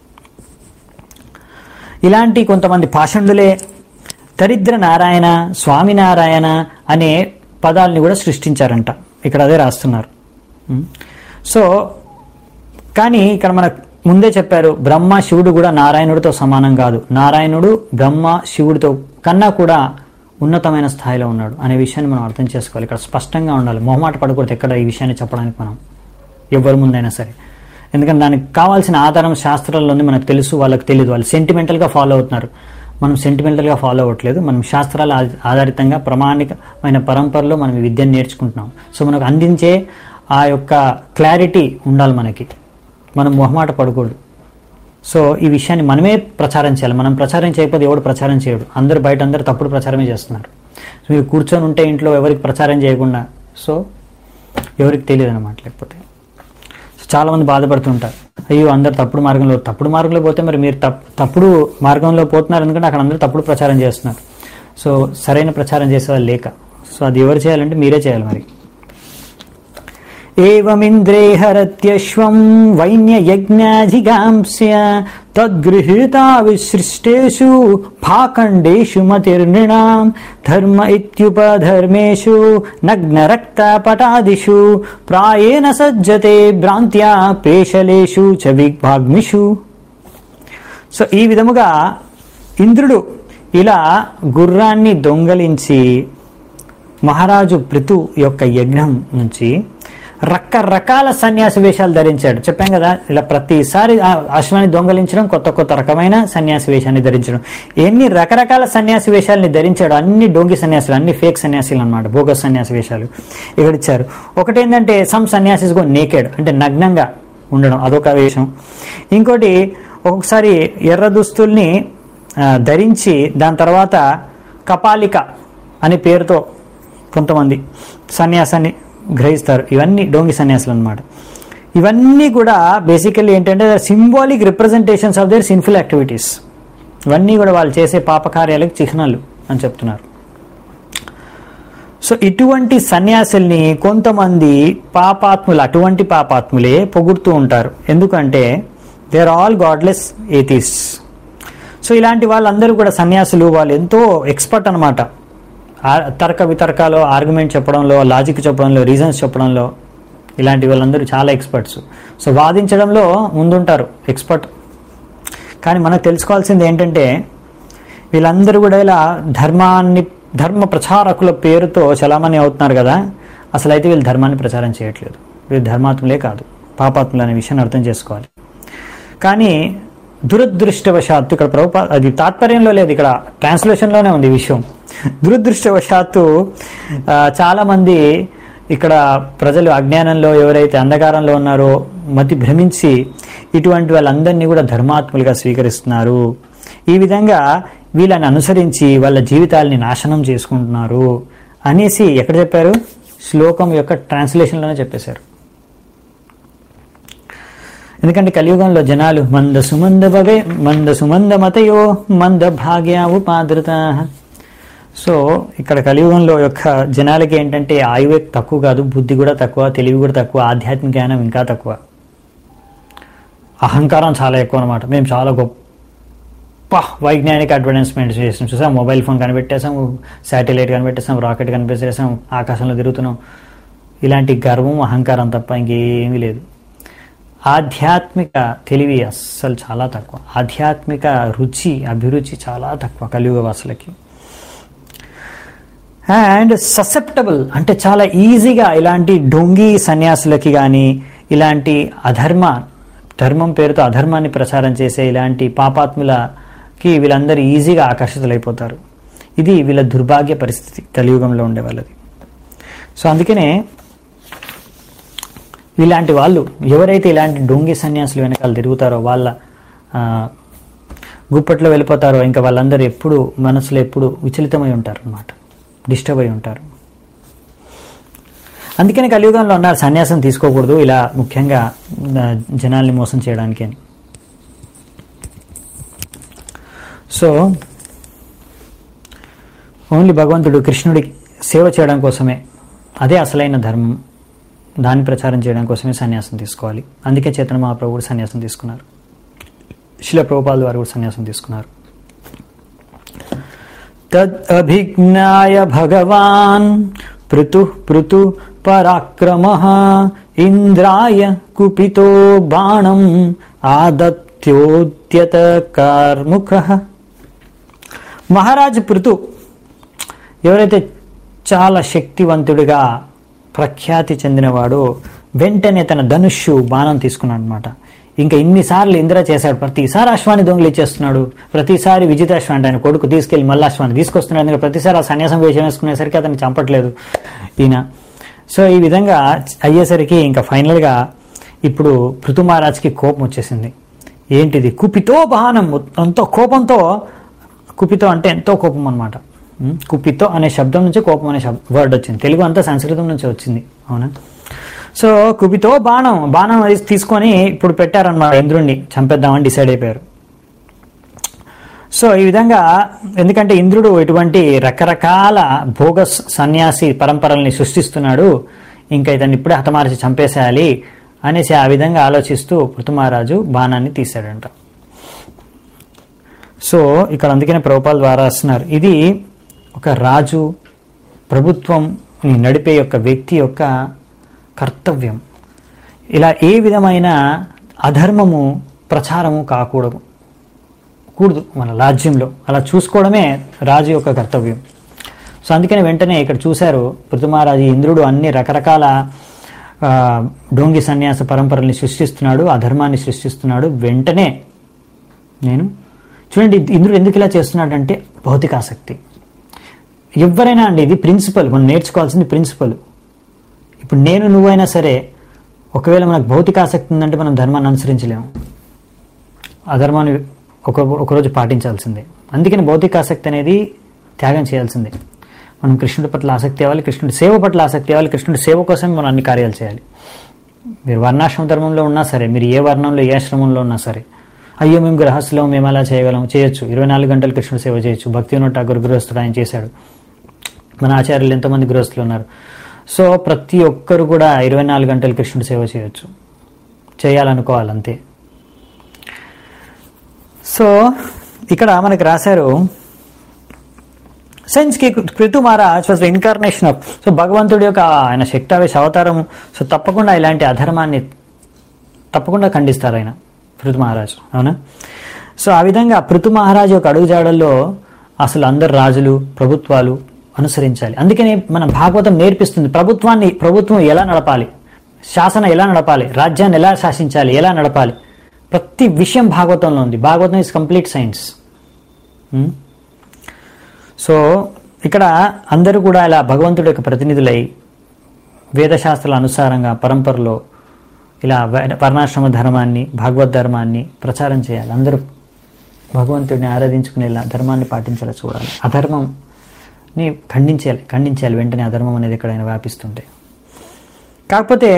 ఇలాంటి కొంతమంది పాషండులే దరిద్ర నారాయణ స్వామినారాయణ అనే పదాలని కూడా సృష్టించారంట ఇక్కడ అదే రాస్తున్నారు ఉం. సో కానీ ఇక్కడ మన ముందే చెప్పారు బ్రహ్మ శివుడు కూడా నారాయణుడితో సమానం కాదు నారాయణుడు బ్రహ్మ శివుడితో కన్నా కూడా ఉన్నతమైన స్థాయిలో ఉన్నాడు అనే విషయాన్ని మనం అర్థం చేసుకోవాలి ఇక్కడ స్పష్టంగా ఉండాలి మొహమాట పడకూడదు ఎక్కడ ఈ విషయాన్ని చెప్పడానికి మనం ఎవరి ముందైనా సరే ఎందుకంటే దానికి కావాల్సిన ఆధారం శాస్త్రాల్లో ఉంది మనకు తెలుసు వాళ్ళకి తెలియదు వాళ్ళు సెంటిమెంటల్గా ఫాలో అవుతున్నారు మనం సెంటిమెంటల్గా ఫాలో అవ్వట్లేదు మనం శాస్త్రాల ఆధ- ఆధారితంగా ప్రామాణికమైన పరంపరలో మనం ఈ విద్యను నేర్చుకుంటున్నాం సో మనకు అందించే ఆ యొక్క క్లారిటీ ఉండాలి మనకి మనం మొహమాట పడకూడదు సో ఈ విషయాన్ని మనమే ప్రచారం చేయాలి మనం ప్రచారం చేయకపోతే ఎవడు ప్రచారం చేయడు అందరూ బయట అందరూ తప్పుడు ప్రచారమే చేస్తున్నారు సో మీరు కూర్చొని ఉంటే ఇంట్లో ఎవరికి ప్రచారం చేయకుండా సో ఎవరికి తెలియదు అనమాట లేకపోతే సో చాలా మంది బాధపడుతుంటారు అయ్యో అందరు తప్పుడు మార్గంలో తప్పుడు మార్గంలో పోతే మరి మీరు తప్- తప్పుడు మార్గంలో పోతున్నారు ఎందుకంటే అక్కడ అందరూ తప్పుడు ప్రచారం చేస్తున్నారు సో సరైన ప్రచారం చేసేవాళ్ళు లేక సో అది ఎవరు చేయాలంటే మీరే చేయాలి మరి ఏవమింద్రే హరత్యశ్వం వైన్యయజ్ఞాధిగాంస్య తద్గృహీతా విసృష్టేషు భాఖండేషు మతిర్నృణాం ధర్మ ఇత్యుపధర్మేషు నగ్నరక్తపటాదిషు ప్రాయేణ సజ్జతే భ్రాంత్యా పేషలేషు చ విగ్భాగ్మిషు సో ఈ విధముగా ఇంద్రుడు ఇలా గుర్రాన్ని దొంగలించి మహారాజు పృథు యొక్క యజ్ఞం నుంచి రకరకాల సన్యాస వేషాలు ధరించాడు చెప్పాం కదా ఇలా ప్రతిసారి ఆ అశ్వాన్ని దొంగలించడం కొత్త కొత్త రకమైన సన్యాసి వేషాన్ని ధరించడం ఎన్ని రకరకాల సన్యాసి వేషాలని ధరించాడు అన్ని డోంగి సన్యాసులు అన్ని ఫేక్ సన్యాసులు అనమాట బోగస్ సన్యాసి వేషాలు ఇక్కడ ఇచ్చారు ఒకటేంటంటే సమ్ సన్యాసిస్ గో నేకెడ్ అంటే నగ్నంగా ఉండడం అదొక వేషం ఇంకోటి ఒక్కొక్కసారి ఎర్ర దుస్తుల్ని ఆ, ధరించి దాని తర్వాత కపాలిక అనే పేరుతో కొంతమంది సన్యాసాన్ని గ్రహిస్తారు ఇవన్నీ డోంగి సన్యాసులు అనమాట ఇవన్నీ కూడా బేసికల్లీ ఏంటంటే symbolic representations of their sinful activities ఇవన్నీ కూడా వాళ్ళు చేసే పాపకార్యాలకు చిహ్నాలు అని చెప్తున్నారు సో ఇటువంటి సన్యాసుల్ని కొంతమంది పాపాత్ములు అటువంటి పాపాత్ములే పొగుడుతూ ఉంటారు ఎందుకంటే they are all godless atheists so ఇలాంటి వాళ్ళందరూ కూడా సన్యాసులు వాళ్ళు ఎంతో ఎక్స్పర్ట్ అనమాట తర్క వితర్కాలు ఆర్గ్యుమెంట్ చెప్పడంలో లాజిక్ చెప్పడంలో రీజన్స్ చెప్పడంలో ఇలాంటి వాళ్ళందరూ చాలా ఎక్స్పర్ట్స్ సో వాదించడంలో ముందుంటారు ఎక్స్పర్ట్ కానీ మనకు తెలుసుకోవాల్సింది ఏంటంటే వీళ్ళందరూ కూడా ఇలా ధర్మాన్ని ధర్మ ప్రచారకుల పేరుతో చలామణి అవుతున్నారు కదా అసలు అయితే వీళ్ళు ధర్మాన్ని ప్రచారం చేయట్లేదు వీళ్ళు ధర్మాత్ములే కాదు పాపాత్ములు అనే విషయాన్ని అర్థం చేసుకోవాలి కానీ దురదృష్టవశాత్తు ఇక్కడ ప్రభుపా అది తాత్పర్యంలో లేదు ఇక్కడ ట్రాన్స్లేషన్లోనే ఉంది ఈ విషయం దురదృష్టవశాత్తు ఆ, చాలా మంది ఇక్కడ ప్రజలు అజ్ఞానంలో ఎవరైతే అంధకారంలో ఉన్నారో మతి భ్రమించి ఇటువంటి వాళ్ళందరినీ కూడా ధర్మాత్ములుగా స్వీకరిస్తున్నారు ఈ విధంగా వీళ్ళని అనుసరించి వాళ్ళ జీవితాలని నాశనం చేసుకుంటున్నారు అనేసి ఎక్కడ చెప్పారు శ్లోకం యొక్క ట్రాన్స్లేషన్లోనే చెప్పేశారు ఎందుకంటే కలియుగంలో జనాలు మంద సుమంద భవే మంద సుమంద మతయో మంద భాగ్య ఉపాదృత సో ఇక్కడ కలియుగంలో యొక్క జనాలకి ఏంటంటే ఆయువే తక్కువ కాదు బుద్ధి కూడా తక్కువ తెలివి కూడా తక్కువ ఆధ్యాత్మిక జ్ఞానం ఇంకా తక్కువ అహంకారం చాలా ఎక్కువ అనమాట మేము చాలా గొప్ప వైజ్ఞానిక అడ్వర్టైజ్మెంట్స్ చేసాం చూసాం మొబైల్ ఫోన్ కనిపెట్టేసాం శాటిలైట్ కనిపెట్టేసాం రాకెట్ కనిపెట్టేసాం ఆకాశంలో తిరుగుతున్నాం ఇలాంటి గర్వం అహంకారం తప్ప ఇంకేమీ లేదు ఆధ్యాత్మిక తెలివి అస్సలు చాలా తక్కువ ఆధ్యాత్మిక రుచి అభిరుచి చాలా తక్కువ కలియుగ వాసులకి అండ్ ససెప్టబుల్ అంటే చాలా ఈజీగా ఇలాంటి డొంగి సన్యాసులకి కానీ ఇలాంటి అధర్మ ధర్మం పేరుతో అధర్మాన్ని ప్రచారం చేసే ఇలాంటి పాపాత్ములకి వీళ్ళందరూ ఈజీగా ఆకర్షితులైపోతారు ఇది వీళ్ళ దుర్భాగ్య పరిస్థితి కలియుగంలో ఉండే వాళ్ళది సో అందుకనే ఇలాంటి వాళ్ళు ఎవరైతే ఇలాంటి డొంగి సన్యాసులు వెనకాల తిరుగుతారో వాళ్ళ ఆ, గుప్పట్లో వెళ్ళిపోతారో ఇంకా వాళ్ళందరూ ఎప్పుడు మనసులో ఎప్పుడు విచలితమై ఉంటారు అనమాట డిస్టర్బ్ అయి ఉంటారు అందుకని కలియుగంలో ఉన్నారు సన్యాసం తీసుకోకూడదు ఇలా ముఖ్యంగా ఆ, జనాల్ని మోసం చేయడానికి అని సో ఓన్లీ భగవంతుడు కృష్ణుడికి సేవ చేయడం కోసమే అదే అసలైన ధర్మం దాన్ని ప్రచారం చేయడం కోసమే సన్యాసం తీసుకోవాలి అందుకే చేతన మహాప్రభు కూడా సన్యాసం తీసుకున్నారు శిల ప్రభుపాల్ వారు కూడా సన్యాసం తీసుకున్నారు తద్ అభిజ్ఞాయ భగవాన్ పృతు పృతు పరాక్రమ ఇంద్రాయ కుపితో బాణం ఆదత్యోద్యత కార్ముక మహారాజు పృతు ఎవరైతే చాలా శక్తివంతుడిగా ప్రఖ్యాతి చెందినవాడో వెంటనే తన ధనుష్షు బాణం తీసుకున్నాడు అనమాట ఇంకా ఇన్నిసార్లు ఇంద్ర చేశాడు ప్రతిసారి అశ్వాన్ని దొంగలు ఇచ్చేస్తున్నాడు ప్రతిసారి విజితాశ్వం అంటే ఆయన కొడుకు తీసుకెళ్లి మళ్ళీ అశ్వాన్ని తీసుకొస్తున్నాడు ఎందుకంటే ప్రతిసారి ఆ సన్యాసం వేషం వేసుకునేసరికి అతన్ని చంపట్లేదు ఈయన సో ఈ విధంగా అయ్యేసరికి ఇంకా ఫైనల్గా ఇప్పుడు పృథు మహారాజ్కి కోపం వచ్చేసింది ఏంటిది కుపితో బాణం ఎంతో కోపంతో కుపితో అంటే ఎంతో కోపం అనమాట కుపితో అనే శబ్దం నుంచి కోపం అనే శబ్దం వర్డ్ వచ్చింది తెలుగు అంతా సంస్కృతం నుంచి వచ్చింది అవునా సో కుపితో బాణం బాణం అది తీసుకొని ఇప్పుడు పెట్టారన్నమాట ఇంద్రుణ్ణి చంపేద్దామని డిసైడ్ అయిపోయారు సో ఈ విధంగా ఎందుకంటే ఇంద్రుడు ఇటువంటి రకరకాల భోగ సన్యాసి పరంపరల్ని సృష్టిస్తున్నాడు ఇంకా ఇతన్ని ఇప్పుడే హతమార్చి చంపేసేయాలి అనేసి ఆ విధంగా ఆలోచిస్తూ పృథుమహారాజు బాణాన్ని తీశాడంట సో ఇక్కడ అందుకనే ప్రభుపాల్ ద్వారా రాస్తున్నారు ఇది ఒక రాజు ప్రభుత్వం నడిపే యొక్క వ్యక్తి యొక్క కర్తవ్యం ఇలా ఏ విధమైన అధర్మము ప్రచారము కాకూడదు కూడదు మన రాజ్యంలో అలా చూసుకోవడమే రాజు యొక్క కర్తవ్యం సో అందుకని వెంటనే ఇక్కడ చూశారు పృథుమహారాజు ఇంద్రుడు అన్ని రకరకాల ఆ, డోంగి సన్యాస పరంపరల్ని సృష్టిస్తున్నాడు అధర్మాన్ని సృష్టిస్తున్నాడు వెంటనే నేను చూడండి ఇంద్రుడు ఎందుకు ఇలా చేస్తున్నాడంటే భౌతిక ఆసక్తి ఎవరైనా అండి ఇది ప్రిన్సిపల్ మనం నేర్చుకోవాల్సింది ప్రిన్సిపల్ ఇప్పుడు నేను నువ్వైనా సరే ఒకవేళ మనకు భౌతిక ఆసక్తి ఉందంటే మనం ధర్మాన్ని అనుసరించలేము అధర్మాన్ని ఒక ఒకరోజు పాటించాల్సిందే అందుకని భౌతిక ఆసక్తి అనేది త్యాగం చేయాల్సిందే మనం కృష్ణుడి పట్ల ఆసక్తి అవ్వాలి కృష్ణుడి సేవ పట్ల ఆసక్తి అవ్వాలి కృష్ణుడి సేవ కోసం మనం అన్ని కార్యాలు చేయాలి మీరు వర్ణాశ్రమ ధర్మంలో ఉన్నా సరే మీరు ఏ వర్ణంలో ఏ ఆశ్రమంలో ఉన్నా సరే అయ్యో మేము గృహస్థులం మేము అలా చేయగలం చేయొచ్చు ఇరవై నాలుగు గంటలు కృష్ణుడి సేవ చేయొచ్చు భక్తి ఉన్నట్టు ఠాగూర్ గృహస్థుడు ఆయన చేశాడు మన ఆచార్యులు ఎంతోమంది గృహస్థులు ఉన్నారు సో ప్రతి ఒక్కరు కూడా ఇరవై నాలుగు గంటలు కృష్ణుడి సేవ చేయొచ్చు చేయాలనుకోవాలి అంతే సో ఇక్కడ మనకి రాశారు సెన్స్ కి కృతు Maharaj was incarnation of so భగవంతుడి యొక్క ఆయన శక్తావేశ అవతారం సో తప్పకుండా ఇలాంటి అధర్మాన్ని తప్పకుండా ఖండిస్తారు ఆయన పృథు మహారాజ్ అవునా సో ఆ విధంగా పృథు మహారాజు యొక్క అడుగుజాడల్లో అసలు అందరు రాజులు ప్రభుత్వాలు అనుసరించాలి అందుకనే మన భాగవతం నేర్పిస్తుంది ప్రభుత్వాన్ని ప్రభుత్వం ఎలా నడపాలి శాసన ఎలా నడపాలి రాజ్యాన్ని ఎలా శాసించాలి ఎలా నడపాలి ప్రతి విషయం భాగవతంలో ఉంది Bhagavatam is complete science so ఇక్కడ అందరూ కూడా ఇలా భగవంతుడి యొక్క ప్రతినిధులై వేదశాస్త్రాల అనుసారంగా పరంపరలో ఇలా వ- వర్ణాశ్రమ ధర్మాన్ని భాగవత్ ధర్మాన్ని ప్రచారం చేయాలి అందరూ భగవంతుడిని ఆరాధించుకునేలా ధర్మాన్ని పాటించేలా చూడాలి అధర్మంని ఖండించాలి ఖండించాలి వెంటనే అధర్మం అనేది ఎక్కడైనా వ్యాపిస్తుంటే కాకపోతే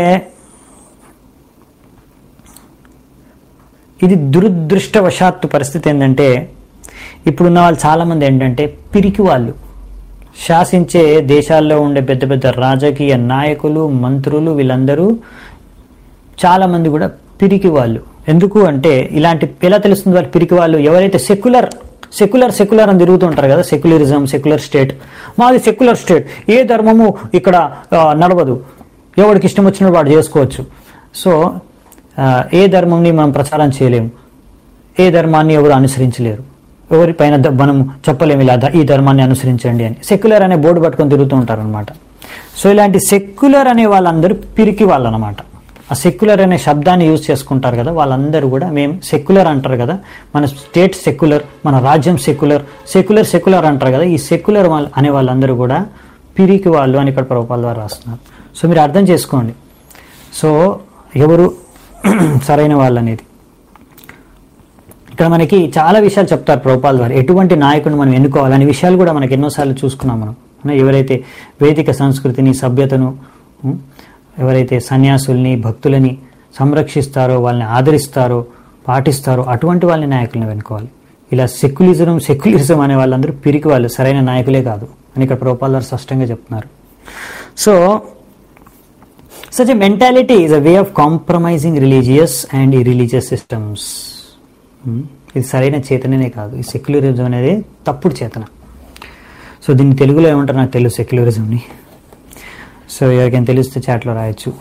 ఇది దురదృష్టవశాత్తు పరిస్థితి ఏంటంటే ఇప్పుడున్న వాళ్ళు చాలామంది ఏంటంటే పిరికి వాళ్ళు శాసించే దేశాల్లో ఉండే పెద్ద పెద్ద రాజకీయ నాయకులు మంత్రులు వీళ్ళందరూ చాలా మంది కూడా పిరికి వాళ్ళు ఎందుకు అంటే ఇలాంటి ఎలా తెలుస్తుంది వాళ్ళు పిరికి వాళ్ళు ఎవరైతే సెక్యులర్ సెక్యులర్ సెక్యులర్ అని తిరుగుతూ ఉంటారు కదా సెక్యులరిజం సెక్యులర్ స్టేట్ మాది సెక్యులర్ స్టేట్ ఏ ధర్మము ఇక్కడ ఆ, నడవదు ఎవరికి ఇష్టం వచ్చినట్టు వాడు చేసుకోవచ్చు సో ఆ, ఏ ధర్మంని మనం ప్రచారం చేయలేము ఏ ధర్మాన్ని ఎవరు అనుసరించలేరు ఎవరిపైన ద- మనం చెప్పలేము ఇలా ద- ఈ ధర్మాన్ని అనుసరించండి అని సెక్యులర్ అనే బోర్డు పట్టుకొని తిరుగుతూ ఉంటారు అనమాట సో ఇలాంటి సెక్యులర్ అనే వాళ్ళందరూ పిరికి వాళ్ళు అనమాట ఆ సెక్యులర్ అనే శబ్దాన్ని యూజ్ చేసుకుంటారు కదా వాళ్ళందరూ కూడా మేము సెక్యులర్ అంటారు కదా మన స్టేట్ సెక్యులర్ మన రాజ్యం సెక్యులర్ సెక్యులర్ సెక్యులర్ అంటారు కదా ఈ సెక్యులర్ వాళ్ళు అనే వాళ్ళందరూ కూడా పిరికి వాళ్ళు అని ఇక్కడ ప్రభుపాల ద్వారా రాస్తున్నారు సో మీరు అర్థం చేసుకోండి సో ఎవరు సరైన వాళ్ళు అనేది ఇక్కడ మనకి చాలా విషయాలు చెప్తారు ప్రభుపాల్ ద్వారా ఎటువంటి నాయకుడిని మనం ఎన్నుకోవాలి అనే విషయాలు కూడా మనకి ఎన్నోసార్లు చూసుకున్నాం మనం అవునా? ఎవరైతే వేదిక సంస్కృతిని సభ్యతను ఉం, ఎవరైతే సన్యాసుల్ని భక్తులని సంరక్షిస్తారో వాళ్ళని ఆదరిస్తారో పాటిస్తారో అటువంటి వాళ్ళని నాయకులను వెనుకోవాలి ఇలా సెక్యులిజం సెక్యులరిజం అనే వాళ్ళందరూ పిరికి వాళ్ళు సరైన నాయకులే కాదు అని ఇక్కడ ప్రభుపాల్ వారు స్పష్టంగా చెప్తున్నారు so such a mentality is a way of compromising religious and ఈ రిలీజియస్ సిస్టమ్స్ ఇది సరైన చేతననే కాదు ఈ సెక్యులరిజం అనేది తప్పుడు చేతన సో దీన్ని తెలుగులో ఏమంటారు నాకు తెలుసు సెక్యులరిజంని సో ఎవరికైనా తెలిస్తే చాట్లో రాయొచ్చు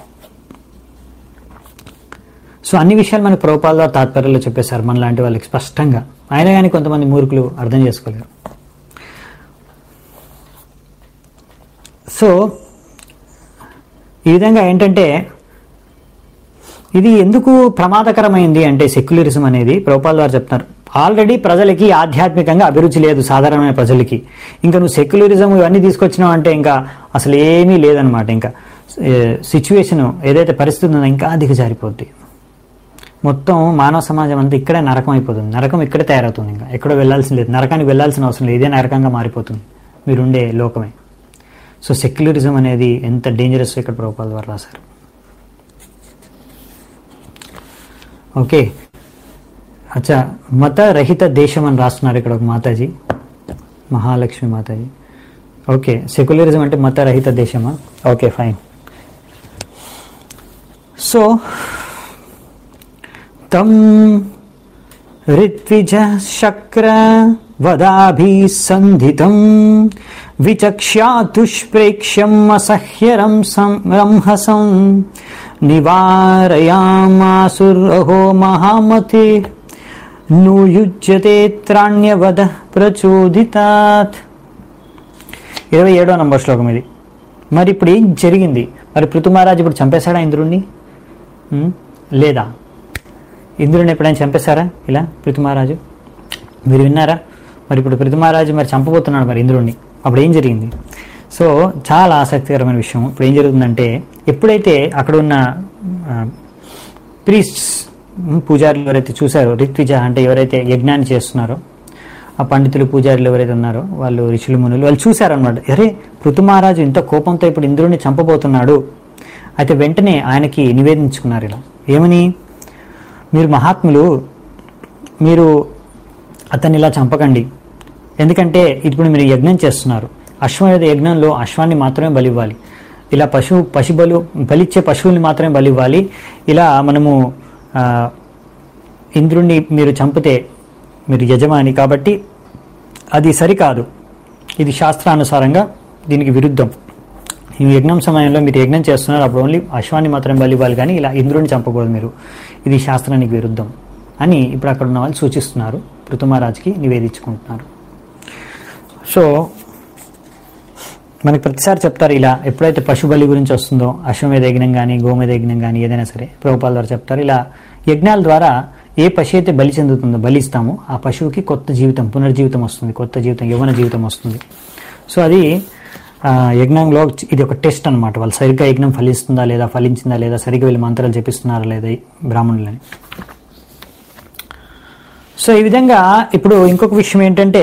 సో అన్ని విషయాలు మనకు ప్రభుపాల ద్వారా తాత్పర్యంలో చెప్పేశారు మన లాంటి వాళ్ళకి స్పష్టంగా అయినా కానీ కొంతమంది మూర్ఖులు అర్థం చేసుకోలేరు సో ఈ విధంగా ఏంటంటే ఇది ఎందుకు ప్రమాదకరమైంది అంటే సెక్యులరిజం అనేది ప్రభుపాల్ వారు చెప్తున్నారు ఆల్రెడీ ప్రజలకి ఆధ్యాత్మికంగా అభిరుచి లేదు సాధారణమైన ప్రజలకి ఇంకా నువ్వు సెక్యులరిజం ఇవన్నీ తీసుకొచ్చినావు అంటే ఇంకా అసలు ఏమీ లేదనమాట ఇంకా సిచ్యువేషన్ ఏదైతే పరిస్థితి ఉందో ఇంకా దిగజారిపోద్ది మొత్తం మానవ సమాజం అంతా ఇక్కడే నరకం అయిపోతుంది నరకం ఇక్కడే తయారవుతుంది ఇంకా ఎక్కడో వెళ్ళాల్సిన లేదు నరకానికి వెళ్ళాల్సిన అవసరం లేదు ఇదే నరకంగా మారిపోతుంది మీరుండే లోకమే సో సెక్యులరిజం అనేది ఎంత డేంజరస్ ఇక్కడ ప్రభుపాల్ వారు రాశారు ఓకే అచ్చా మత రహిత దేశం అని రాస్తున్నారు ఇక్కడ ఒక మాతాజీ మహాలక్ష్మి మాతాజీ ఓకే సెక్యులరిజం అంటే మత రహిత దేశమా ఓకే ఫైన్ సో తం ऋत्विज शक्र वदाभिसन्धितं विचक्ष्यातुष्प्रेक्ष्यम् असह्यरं संरंहसं निवारयामासुरहो महामते నూయుజ్యతే త్రాణ్యవద ప్రచోదితాత్ ఇరవై ఏడో నంబర్ శ్లోకం ఇది మరి ఇప్పుడు ఏం జరిగింది మరి పృథుమహారాజు ఇప్పుడు చంపేశాడా ఇంద్రుణ్ణి ఉం? లేదా ఇంద్రుడిని ఎప్పుడైనా చంపేశారా ఇలా పృథుమహారాజు మీరు విన్నారా మరి ఇప్పుడు పృథుమహారాజు మరి చంపబోతున్నాడు మరి ఇంద్రుడిని అప్పుడు ఏం జరిగింది సో చాలా ఆసక్తికరమైన విషయం ఇప్పుడు ఏం జరుగుతుందంటే ఎప్పుడైతే అక్కడ ఉన్న ప్రీస్ట్స్ పూజారులు ఎవరైతే చూసారో రిత్విజ అంటే ఎవరైతే యజ్ఞాన్ని చేస్తున్నారో ఆ పండితులు పూజారులు ఎవరైతే ఉన్నారో వాళ్ళు ఋషులు మునులు వాళ్ళు చూశారనమాట అరే పృథుమహారాజు ఇంత కోపంతో ఇప్పుడు ఇంద్రుడిని చంపబోతున్నాడు అయితే వెంటనే ఆయనకి నివేదించుకున్నారు ఇలా ఏమని మీరు మహాత్ములు మీరు అతన్ని ఇలా చంపకండి ఎందుకంటే ఇప్పుడు మీరు యజ్ఞం చేస్తున్నారు అశ్వమేధ యజ్ఞంలో అశ్వాన్ని మాత్రమే బలి ఇవ్వాలి ఇలా పశువు పశు బలు బలిచ్చే పశువుల్ని మాత్రమే బలి ఇవ్వాలి ఇలా మనము ఆ, ఇంద్రుణ్ణి మీరు చంపితే మీరు యజమాని కాబట్టి అది సరికాదు ఇది శాస్త్రానుసారంగా దీనికి విరుద్ధం ఈ యజ్ఞం సమయంలో మీరు యజ్ఞం చేస్తున్నారు అప్పుడు ఓన్లీ అశ్వాన్ని మాత్రమే బలి ఇవ్వాలి కానీ ఇలా ఇంద్రుడిని చంపకూడదు మీరు ఇది శాస్త్రానికి విరుద్ధం అని ఇప్పుడు అక్కడ ఉన్న వాళ్ళు సూచిస్తున్నారు పృథుమహారాజుకి నివేదించుకుంటున్నారు సో మనకి ప్రతిసారి చెప్తారు ఇలా ఎప్పుడైతే పశు బలి గురించి వస్తుందో అశ్వమేధ యజ్ఞం కానీ గోమేధ యజ్ఞం కానీ ఏదైనా సరే ప్రభుపాల ద్వారా చెప్తారు ఇలా యజ్ఞాల ద్వారా ఏ పశు అయితే బలి చెందుతుందో బలి ఇస్తామో ఆ పశువుకి కొత్త జీవితం పునర్జీవితం వస్తుంది కొత్త జీవితం యవన జీవితం వస్తుంది సో అది ఆ, యజ్ఞంలో ఇది ఒక టెస్ట్ అన్నమాట వాళ్ళు సరిగ్గా యజ్ఞం ఫలిస్తుందా లేదా ఫలించిందా లేదా సరిగ్గా వీళ్ళు మంత్రాలు చెప్పిస్తున్నారా లేదా ఈ బ్రాహ్మణులని సో ఈ విధంగా ఇప్పుడు ఇంకొక విషయం ఏంటంటే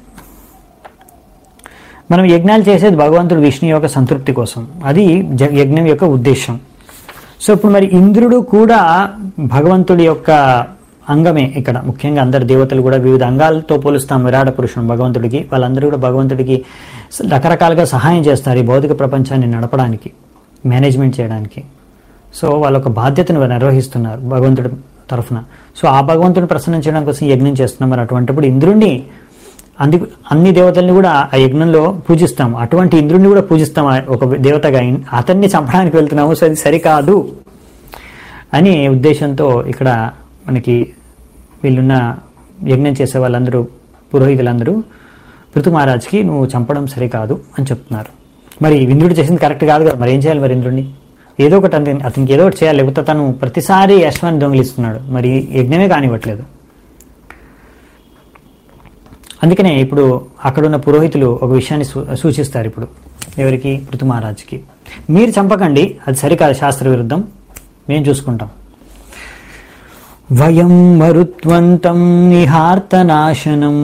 మనం యజ్ఞాలు చేసేది భగవంతుడు విష్ణు యొక్క సంతృప్తి కోసం అది జ- యజ్ఞం యొక్క ఉద్దేశం సో ఇప్పుడు మరి ఇంద్రుడు కూడా భగవంతుడి యొక్క అంగమే ఇక్కడ ముఖ్యంగా అందరు దేవతలు కూడా వివిధ అంగాలతో పోలుస్తాం విరాట పురుషుడు భగవంతుడికి వాళ్ళందరూ కూడా భగవంతుడికి స- రకరకాలుగా సహాయం చేస్తారు ఈ భౌతిక ప్రపంచాన్ని నడపడానికి మేనేజ్మెంట్ చేయడానికి సో వాళ్ళ ఒక బాధ్యతను వారు నిర్వహిస్తున్నారు భగవంతుడి తరఫున సో ఆ భగవంతుడిని ప్రసన్నం చేయడం కోసం యజ్ఞం చేస్తున్నాం మరి అటువంటిప్పుడు ఇంద్రుణ్ణి అంది అన్ని దేవతల్ని కూడా ఆ యజ్ఞంలో పూజిస్తాం అటువంటి ఇంద్రుడిని కూడా పూజిస్తాం ఆ ఒక దేవతగా ఇన్- అతన్ని చంపడానికి వెళ్తున్నాము సో అది సరికాదు అని ఉద్దేశంతో ఇక్కడ మనకి వీళ్ళున్న యజ్ఞం చేసే వాళ్ళందరూ పురోహితులందరూ పృథు మహారాజ్కి నువ్వు చంపడం సరికాదు అని చెప్తున్నారు మరి ఇంద్రుడు చేసింది కరెక్ట్ కాదు కదా మరి ఏం చేయాలి మరి ఇంద్రుడిని ఏదో ఒకటి అతని అతనికి ఏదో ఒకటి చేయాలి లేకపోతే తను ప్రతిసారి అశ్వాన్ని దొంగిలిస్తున్నాడు మరి యజ్ఞమే కానివ్వట్లేదు అందుకనే ఇప్పుడు అక్కడున్న పురోహితులు ఒక విషయాన్ని సూ- సూచిస్తారు ఇప్పుడు ఎవరికి పృథు మహారాజ్కి మీరు చంపకండి అది సరికాదు శాస్త్ర విరుద్ధం మేము చూసుకుంటాం వయం మరుత్వంతం నిహార్తనాశనం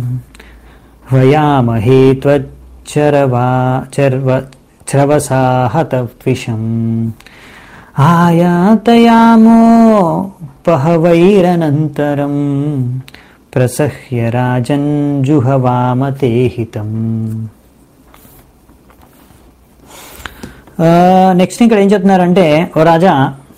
వయామహే త్వచ్చరవా చర్వ చ్రవసాహతవిషం ఆయాతయామో పహవైరనంతరం ప్రసహ్య రాజన్ జుహవామతే హితం నెక్స్ట్ ఇక్కడ ఏం చెప్తున్నారంటే ఓ రాజా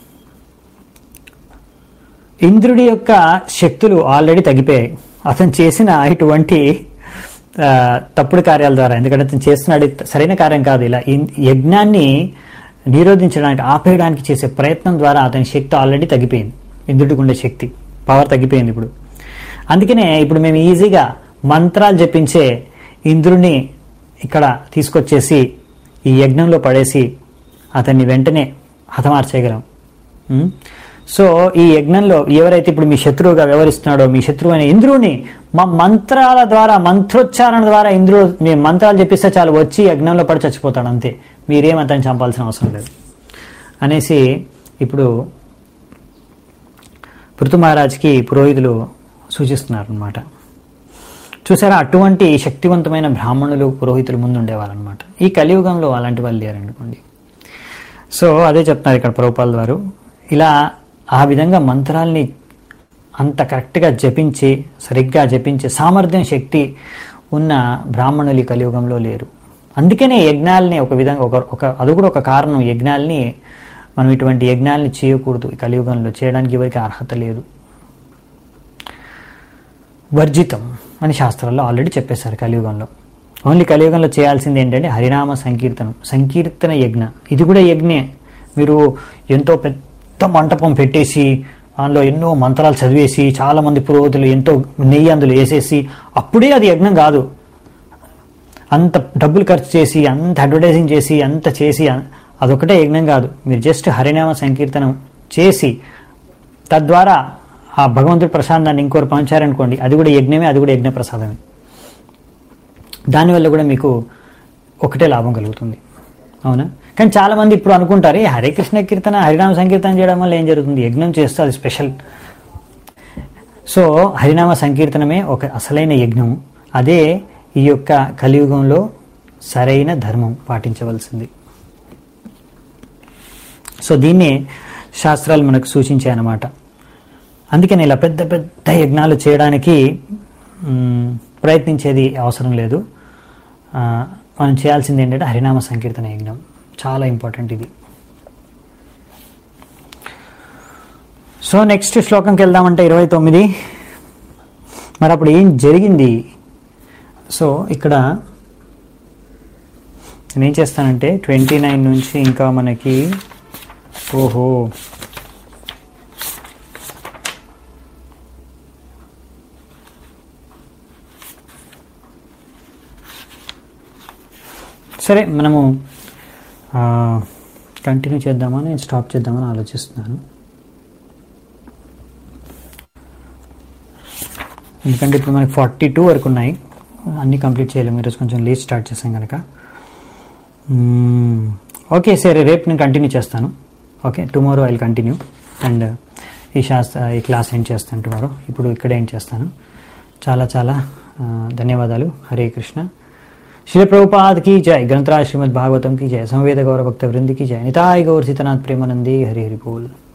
ఇంద్రుడి యొక్క శక్తులు ఆల్రెడీ తగ్గిపోయాయి అతను చేసిన ఇటువంటి ఆ, తప్పుడు కార్యాల ద్వారా ఎందుకంటే అతను చేస్తున్నాడు సరైన కార్యం కాదు ఇలా ఇన్- యజ్ఞాన్ని నిరోధించడానికి ఆపేయడానికి చేసే ప్రయత్నం ద్వారా అతని శక్తి ఆల్రెడీ తగ్గిపోయింది ఇంద్రుడికి ఉండే శక్తి పవర్ తగ్గిపోయింది ఇప్పుడు అందుకనే ఇప్పుడు మేము ఈజీగా మంత్రాలు జపించే ఇంద్రుడిని ఇక్కడ తీసుకొచ్చేసి ఈ యజ్ఞంలో పడేసి అతన్ని వెంటనే హతమార్చేయగలం ఉం? సో ఈ యజ్ఞంలో ఎవరైతే ఇప్పుడు మీ శత్రువుగా వ్యవహరిస్తున్నాడో మీ శత్రువు అయిన ఇంద్రుడిని మా మంత్రాల ద్వారా మంత్రోచ్చారణ ద్వారా ఇంద్రుడు మీ మంత్రాలు చెప్పిస్తే చాలు వచ్చి యజ్ఞంలో పడి చచ్చిపోతాడు అంతే మీరేం అతన్ని చంపాల్సిన అవసరం లేదు అనేసి ఇప్పుడు పృథు మహారాజ్కి పురోహితులు సూచిస్తున్నారు అనమాట చూసారా అటువంటి శక్తివంతమైన బ్రాహ్మణులు పురోహితులు ముందు ఉండేవారనమాట ఈ కలియుగంలో అలాంటి వాళ్ళు లేరనుకోండి సో అదే చెప్తున్నారు ఇక్కడ ప్రభుపాల్ వారు ఇలా ఆ విధంగా మంత్రాల్ని అంత కరెక్ట్గా జపించి సరిగ్గా జపించే సామర్థ్యం శక్తి ఉన్న బ్రాహ్మణులు ఈ కలియుగంలో లేరు అందుకనే యజ్ఞాలని ఒక విధంగా ఒక ఒక అది కూడా ఒక కారణం యజ్ఞాల్ని మనం ఇటువంటి యజ్ఞాల్ని చేయకూడదు ఈ కలియుగంలో చేయడానికి ఎవరికి అర్హత లేదు వర్జితం అని శాస్త్రాల్లో ఆల్రెడీ చెప్పేశారు కలియుగంలో ఓన్లీ కలియుగంలో చేయాల్సింది ఏంటంటే హరినామ సంకీర్తనం సంకీర్తన యజ్ఞ ఇది కూడా యజ్ఞే మీరు ఎంతో పెద్ద మంటపం పెట్టేసి అందులో ఎన్నో మంత్రాలు చదివేసి చాలా మంది పురోహితులు ఎంతో నెయ్యి అందులో వేసేసి అప్పుడే అది యజ్ఞం కాదు అంత డబ్బులు ఖర్చు చేసి అంత అడ్వర్టైజింగ్ చేసి అంత చేసి అ- అదొకటే యజ్ఞం కాదు మీరు జస్ట్ హరినామ సంకీర్తనం చేసి తద్వారా ఆ భగవంతుడి ప్రసాదాన్ని ఇంకోరు పంచారనుకోండి అది కూడా యజ్ఞమే అది కూడా యజ్ఞ ప్రసాదమే దానివల్ల కూడా మీకు ఒకటే లాభం కలుగుతుంది అవునా కానీ చాలా మంది ఇప్పుడు అనుకుంటారు "ఏ, హరే కృష్ణ కీర్తన హరినామ సంకీర్తన చేయడం వల్ల ఏం జరుగుతుంది యజ్ఞం చేస్తే అది స్పెషల్ సో హరినామ సంకీర్తనమే ఒక అసలైన యజ్ఞం అదే ఈ యొక్క కలియుగంలో సరైన ధర్మం పాటించవలసింది సో దీన్నే శాస్త్రాలు మనకు సూచించాయన్నమాట అందుకని ఇలా పెద్ద పెద్ద యజ్ఞాలు చేయడానికి మ్, ప్రయత్నించేది అవసరం లేదు ఆ, మనం చేయాల్సింది ఏంటంటే హరినామ సంకీర్తన యజ్ఞం చాలా ఇంపార్టెంట్ ఇది సో నెక్స్ట్ శ్లోకంకి వెళ్దామంటే ఇరవై తొమ్మిది మరి అప్పుడు ఏం జరిగింది సో ఇక్కడ నేనేం చేస్తానంటే ట్వంటీ నైన్ నుంచి ఇంకా మనకి ఓహో సరే మనము కంటిన్యూ చేద్దామా నేను స్టాప్ చేద్దామని ఆలోచిస్తున్నాను ఎందుకంటే ఇప్పుడు మనకి ఫార్టీ టూ వరకు ఉన్నాయి అన్నీ కంప్లీట్ చేయలేము ఈరోజు కొంచెం లేట్ స్టార్ట్ చేసాం కనుక మ్మ్. ఓకే సరే రేపు నేను కంటిన్యూ చేస్తాను okay tomorrow I continue and ఈ శాస్త్ర ఈ క్లాస్ ఏం చేస్తాను టుమారో ఇప్పుడు ఇక్కడ ఏం చేస్తాను చాలా చాలా ఆ, ధన్యవాదాలు హరే కృష్ణ శ్రీ ప్రభుపాద్ की जय ग्रंथराज श्रीमद् भागवतम की जय संवेद गौर भक्त वृंद की जय निताय गौर सीतनाथ प्रेमानंदी हरि हरि बोल